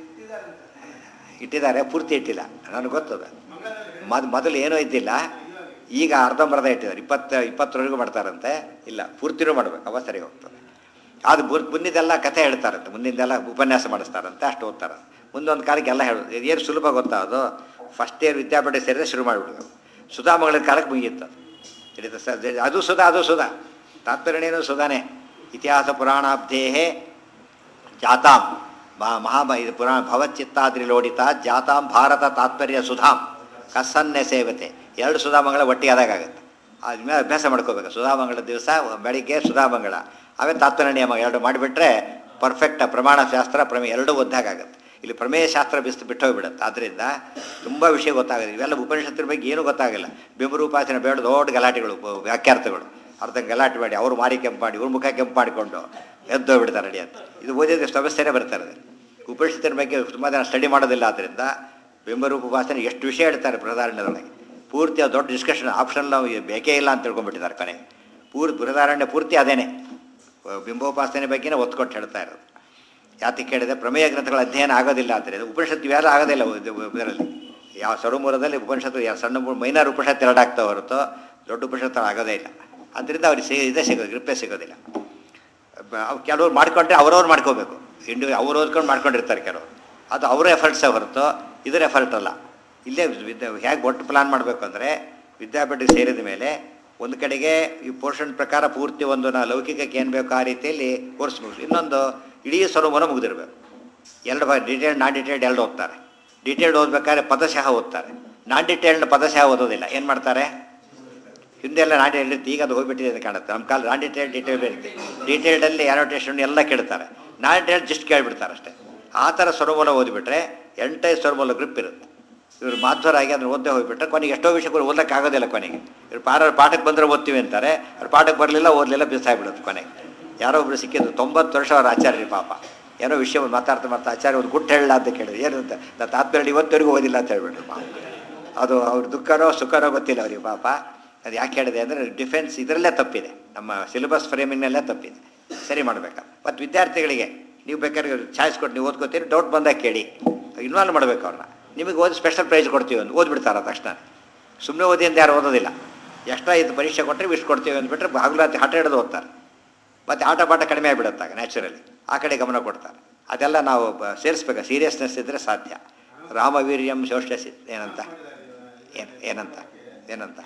ಇಟ್ಟಿದ್ದಾರೆ ಪೂರ್ತಿ ಇಟ್ಟಿಲ್ಲ ನನಗೆ ಗೊತ್ತದ ಮೊದ್ ಮೊದಲು ಏನೂ ಇದ್ದಿಲ್ಲ ಈಗ ಅರ್ಧಂಬರ್ಧ ಇಟ್ಟಿದ್ದಾರೆ ಇಪ್ಪತ್ತು ಇಪ್ಪತ್ತರವರೆಗೂ ಮಾಡ್ತಾರಂತೆ ಇಲ್ಲ ಪೂರ್ತಿನೂ ಮಾಡ್ಬೇಕು ಅವ ಸರಿ ಹೋಗ್ತದೆ ಅದು ಬುರ್ ಮುಂದಿದ್ದೆಲ್ಲ ಕಥೆ ಹೇಳ್ತಾರಂತೆ ಮುಂದಿಂದೆಲ್ಲ ಉಪನ್ಯಾಸ ಮಾಡಿಸ್ತಾರಂತೆ ಅಷ್ಟು ಓದ್ತಾರೆ ಮುಂದೊಂದು ಕಾಲಕ್ಕೆ ಎಲ್ಲ ಹೇಳೋದು ಏನು ಸುಲಭ ಗೊತ್ತಾ ಅದು ಫಸ್ಟ್ ಇಯರ್ ವಿದ್ಯಾಪೀಠ ಸೇರಿದ್ರೆ ಶುರು ಮಾಡಿಬಿಡ್ಬೇಕು ಸುಧಾಮಗಳ ಕಾಲಕ್ಕೆ ಮುಗಿಯುತ್ತೆ ಅದು ಹಿಡಿತ ಸ ಅದು ಸುಧಾ ಅದು ಸುಧಾ ತಾತ್ಪರ್ಯಣೇನು ಸುಧಾನೆ ಇತಿಹಾಸ ಪುರಾಣಾಬ್ಧೇಹೇ ಜಾತಾಂ ಮಾ ಮಹಾಮ ಇದು ಪುರಾಣ ಭವಚಿತ್ತಾದ್ರಿ ಲೋಡಿತ ಜಾತಾಂ ಭಾರತ ತಾತ್ಪರ್ಯ ಸುಧಾಂ ಕಸನ್ನೆ ಸೇವತೆ ಎರಡು ಸುಧಾಮಂಗಳ ಒಟ್ಟಿಗೆ ಆದಾಗುತ್ತೆ ಆದ್ಮೇಲೆ ಅಭ್ಯಾಸ ಮಾಡ್ಕೋಬೇಕು ಸುಧಾಮಂಗಳ ದಿವಸ ಬೆಳಿಗ್ಗೆ ಸುಧಾಮಂಗಳ ಆಮೇಲೆ ತಾತ್ಪರ್ಯ ನಿಯಮ ಎರಡು ಮಾಡಿಬಿಟ್ರೆ ಪರ್ಫೆಕ್ಟ್ ಪ್ರಮಾಣ ಶಾಸ್ತ್ರ ಪ್ರಮೇಯ ಎರಡೂ ಒದ್ದಾಗುತ್ತೆ ಇಲ್ಲಿ ಪ್ರಮೇಯ ಶಾಸ್ತ್ರ ಬಿಸ್ತು ಬಿಟ್ಟು ಹೋಗ್ಬಿಡುತ್ತೆ ಆದ್ದರಿಂದ ತುಂಬ ವಿಷಯ ಗೊತ್ತಾಗುತ್ತೆ ಇವೆಲ್ಲ ಉಪನಿಷತ್ತಿನ ಬಗ್ಗೆ ಏನೂ ಗೊತ್ತಾಗಿಲ್ಲ ಬಿಂಬರೂಪಾಸನೆ ಬೇಡ ದೊಡ್ಡ ಗಲಾಟೆಗಳು ಉಪ- ವ್ಯಾಖ್ಯಾರ್ಥಗಳು ಅರ್ಧ ಗಲಾಟೆ ಮಾಡಿ ಅವರು ಮಾರಿ ಕೆಂಪು ಮಾಡಿ ಇವ್ರ ಮುಖ ಕೆಂಪು ಮಾಡಿಕೊಂಡು ಎದ್ದು ಬಿಡ್ತಾರೆ ರೆಡಿ ಅಂತ ಇದು ಓದಿದ್ರೆ ಸಮಸ್ಯೆನೇ ಬರ್ತಾರೆ ಅದು. ಉಪನಿಷತ್ತಿನ ಬಗ್ಗೆ ತುಂಬ ಜನ ಸ್ಟಡಿ ಮಾಡೋದಿಲ್ಲ ಆದ್ದರಿಂದ ಬಿಂಬರೂಪ ಉಪಾಸನೆ ಎಷ್ಟು ವಿಷಯ ಹೇಳ್ತಾರೆ ಬೃಹದಾರಣ್ಯದೊಳಗೆ ಪೂರ್ತಿ ಅದು ದೊಡ್ಡ ಡಿಸ್ಕಷನ್ ಆಪ್ಷನ್ ನಾವು ಬೇಕೇ ಇಲ್ಲ ಅಂತ ತಿಳ್ಕೊಂಡ್ಬಿಟ್ಟಿದ್ದಾರೆ ಕೊನೆಗೆ ಪೂರ್ತಿ ಬೃಹದಾರಣ್ಯ ಪೂರ್ತಿ ಅದೇನೆ ಬಿಂಬೋಪಾಸನೆ ಬಗ್ಗೆನೇ ಒತ್ತು ಕೊಟ್ಟು ಹೇಳ್ತಾ ಇರೋದು ಯಾತಕ್ಕೆ ಕೇಳಿದೆ ಪ್ರಮೇಯ ಗ್ರಂಥಗಳ ಅಧ್ಯಯನ ಆಗೋದಿಲ್ಲ ಅಂದರೆ ಉಪನಿಷತ್ತು ಇವೆಲ್ಲ ಆಗೋದಿಲ್ಲ ಇದು ಇದರಲ್ಲಿ ಯಾವ ಸರ್ವಮೂಲದಲ್ಲಿ ಉಪನಿಷತ್ತು ಯಾವ ಸಣ್ಣ ಮೂ- ಮೈನಾರ್ ಉಪನಿಷತ್ತು ಎರಡು ಆಗ್ತಾ ಹೊರತು ದೊಡ್ಡ ಉಪನಿಷತ್ತು ಆಗೋದೇ ಇಲ್ಲ ಅದರಿಂದ ಅವ್ರಿಗೆ ಸಿ ಇದೇ ಸಿಗೋದು ಗ್ರಿಪ್ಪೇ ಸಿಗೋದಿಲ್ಲ ಬ- ಅವ್ ಕೆಲವ್ರು ಮಾಡ್ಕೊಂಡ್ರೆ ಅವ್ರವ್ರು ಮಾಡ್ಕೋಬೇಕು ಇಂಡಿ ಅವ್ರು ಓದ್ಕೊಂಡು ಮಾಡ್ಕೊಂಡಿರ್ತಾರೆ ಕೆಲವರು ಅದು ಅವರ ಎಫರ್ಟ್ಸೇ ಹೊರತು ಇದರ ಎಫರ್ಟ್ ಅಲ್ಲ ಇಲ್ಲೇ ವಿದ್ಯಾ ಹೇಗೆ ಒಟ್ಟು ಪ್ಲಾನ್ ಮಾಡಬೇಕು ಅಂದರೆ ವಿದ್ಯಾಪೀಠಕ್ಕೆ ಸೇರಿದ ಮೇಲೆ ಒಂದು ಕಡೆಗೆ ಈ ಪೋರ್ಷನ್ ಪ್ರಕಾರ ಪೂರ್ತಿ ಒಂದು ನಾ ಲೌಕಿಕಕ್ಕೆ ಏನು ಬೇಕು ಆ ರೀತಿಯಲ್ಲಿ ಕೋರ್ಸ್ ಮುಗಿಸಿ ಇನ್ನೊಂದು ಇಡೀ ಸ್ವರೂಪನ ಮುಗಿದಿರ್ಬೇಕು ಎರಡು ಬಾರಿ ಡಿಟೇಲ್ಡ್ ನಾನ್ ಡಿಟೇಲ್ಡ್ ಎರಡು ಓದ್ತಾರೆ ಡಿಟೇಲ್ಡ್ ಓದ್ಬೇಕಾದ್ರೆ ಪದಶಃ ಓದ್ತಾರೆ ನಾನ್ ಡಿಟೇಲ್ಡ್ ಪದಶಃ ಓದೋದಿಲ್ಲ ಏನು ಮಾಡ್ತಾರೆ ಹಿಂದೆ ಎಲ್ಲ ನಾನ್ ಡಿಟೇಲ್ಡ್ ಇರುತ್ತೆ ಈಗ ಅದು ಹೋಗ್ಬಿಟ್ಟಿದೆ ಅಂತ ಕಾಣುತ್ತೆ ನಮ್ಮ ಕಾಲ ನಾನ್ ಡಿಟೇಲ್ಡ್ ಡಿಟೇಲ್ಡ್ ಇರುತ್ತೆ ಡಿಟೇಲ್ಡಲ್ಲಿ ಆ್ಯನೋಟೇಷನ್ ಎಲ್ಲ ಕೇಳ್ತಾರೆ ನಾನ್ ಡಿಟೇಲ್ಡ್ ಜಸ್ಟ್ ಕೇಳಿಬಿಡ್ತಾರೆ ಅಷ್ಟೇ ಆ ಥರ ಸ್ವರಮೂಲ ಓದಿಬಿಟ್ರೆ ಎಂಟೈ ಸ್ವರಮೂಲ ಗ್ರಿಪ್ ಇರುತ್ತೆ ಇವರು ಮಾಧ್ವರಾಗಿ ಅದನ್ನು ಓದ್ದೇ ಹೋಗ್ಬಿಟ್ರೆ ಕೊನೆಗೆ ಎಷ್ಟೋ ವಿಷಯಗಳು ಓದಕ್ಕೆ ಆಗೋದಿಲ್ಲ ಕೊನೆಗೆ ಇವ್ರು ಪಾರ ಪಾಠಕ್ಕೆ ಬಂದರೆ ಓದ್ತೀವಿ ಅಂತಾರೆ ಅವ್ರು ಪಾಠಕ್ಕೆ ಬರಲಿಲ್ಲ ಓದಲಿಲ್ಲ ಬಿಸಾಗ್ಬಿಡುತ್ತೆ ಕೊನೆಗೆ ಯಾರೋ ಒಬ್ರು ಸಿಕ್ಕಿದ್ರು ತೊಂಬತ್ತು ವರ್ಷ ಅವ್ರ ಆಚಾರ್ಯ ಪಾಪ ಏನೋ ವಿಷಯ ಮಾತಾಡ್ತಾ ಮಾತಾ ಆಚಾರ್ಯ ಒಂದು ಗುಟ್ಟು ಹೇಳಲ್ಲ ಅಂತ ಕೇಳಿದ್ರು ಏನು ಅಂತ ನಾನು ತಾತ್ಪರ್ಯ ಇವತ್ತವರೆಗೂ ಓದಿಲ್ಲ ಅಂತ ಹೇಳ್ಬಿಟ್ರು ಪಾಪ ಅದು ಅವ್ರ ದುಃಖನೋ ಸುಖನೋ ಗೊತ್ತಿಲ್ಲ ಅವ್ರಿಗೆ ಪಾಪ ಅದು ಯಾಕೆ ಹೇಳಿದೆ ಅಂದರೆ ಡಿಫೆನ್ಸ್ ಇದರಲ್ಲೇ ತಪ್ಪಿದೆ ನಮ್ಮ ಸಿಲೆಬಸ್ ಫ್ರೇಮಿಂಗ್ನಲ್ಲೇ ತಪ್ಪಿದೆ ಸರಿ ಮಾಡಬೇಕು ಮತ್ತು ವಿದ್ಯಾರ್ಥಿಗಳಿಗೆ ನೀವು ಬೇಕಾದ್ರೆ ಚಾಯ್ಸ್ ಕೊಟ್ಟು ನೀವು ಓದ್ಕೋತೀರಿ ಡೌಟ್ ಬಂದಾಗ ಕೇಳಿ ಇನ್ವಾಲ್ವ್ ಮಾಡಬೇಕು ಅವ್ರನ್ನ ನಿಮಗೆ ಓದಿ ಸ್ಪೆಷಲ್ ಪ್ರೈಸ್ ಕೊಡ್ತೀವಿ ಅಂತ ಓದ್ಬಿಡ್ತಾರೆ ತಕ್ಷಣ ಸುಮ್ಮನೆ ಓದಿ ಅಂತ ಯಾರು ಓದೋದಿಲ್ಲ ಎಕ್ಸ್ಟ್ರಾ ಇದು ಪರೀಕ್ಷೆ ಕೊಟ್ಟರೆ ಇಷ್ಟು ಕೊಡ್ತೀವಿ ಅಂದ್ಬಿಟ್ರೆ ಹಗಲಾತಿ ಹಠ ಹಿಡಿದು ಓದ್ತಾರೆ ಮತ್ತು ಆಟ ಪಾಠ ಕಡಿಮೆ ಆಗಿಬಿಡುತ್ತಾಗ ನ್ಯಾಚುರಲಿ ಆ ಕಡೆ ಗಮನ ಕೊಡ್ತಾರೆ ಅದೆಲ್ಲ ನಾವು ಬ- ಸೇರಿಸ್ಬೇಕು ಸೀರಿಯಸ್ನೆಸ್ ಇದ್ದರೆ ಸಾಧ್ಯ ರಾಮವೀರ್ಯಂ ಶೋಷ್ಯಸಿ ಏನಂತ ಏನು ಏನಂತ ಏನಂತ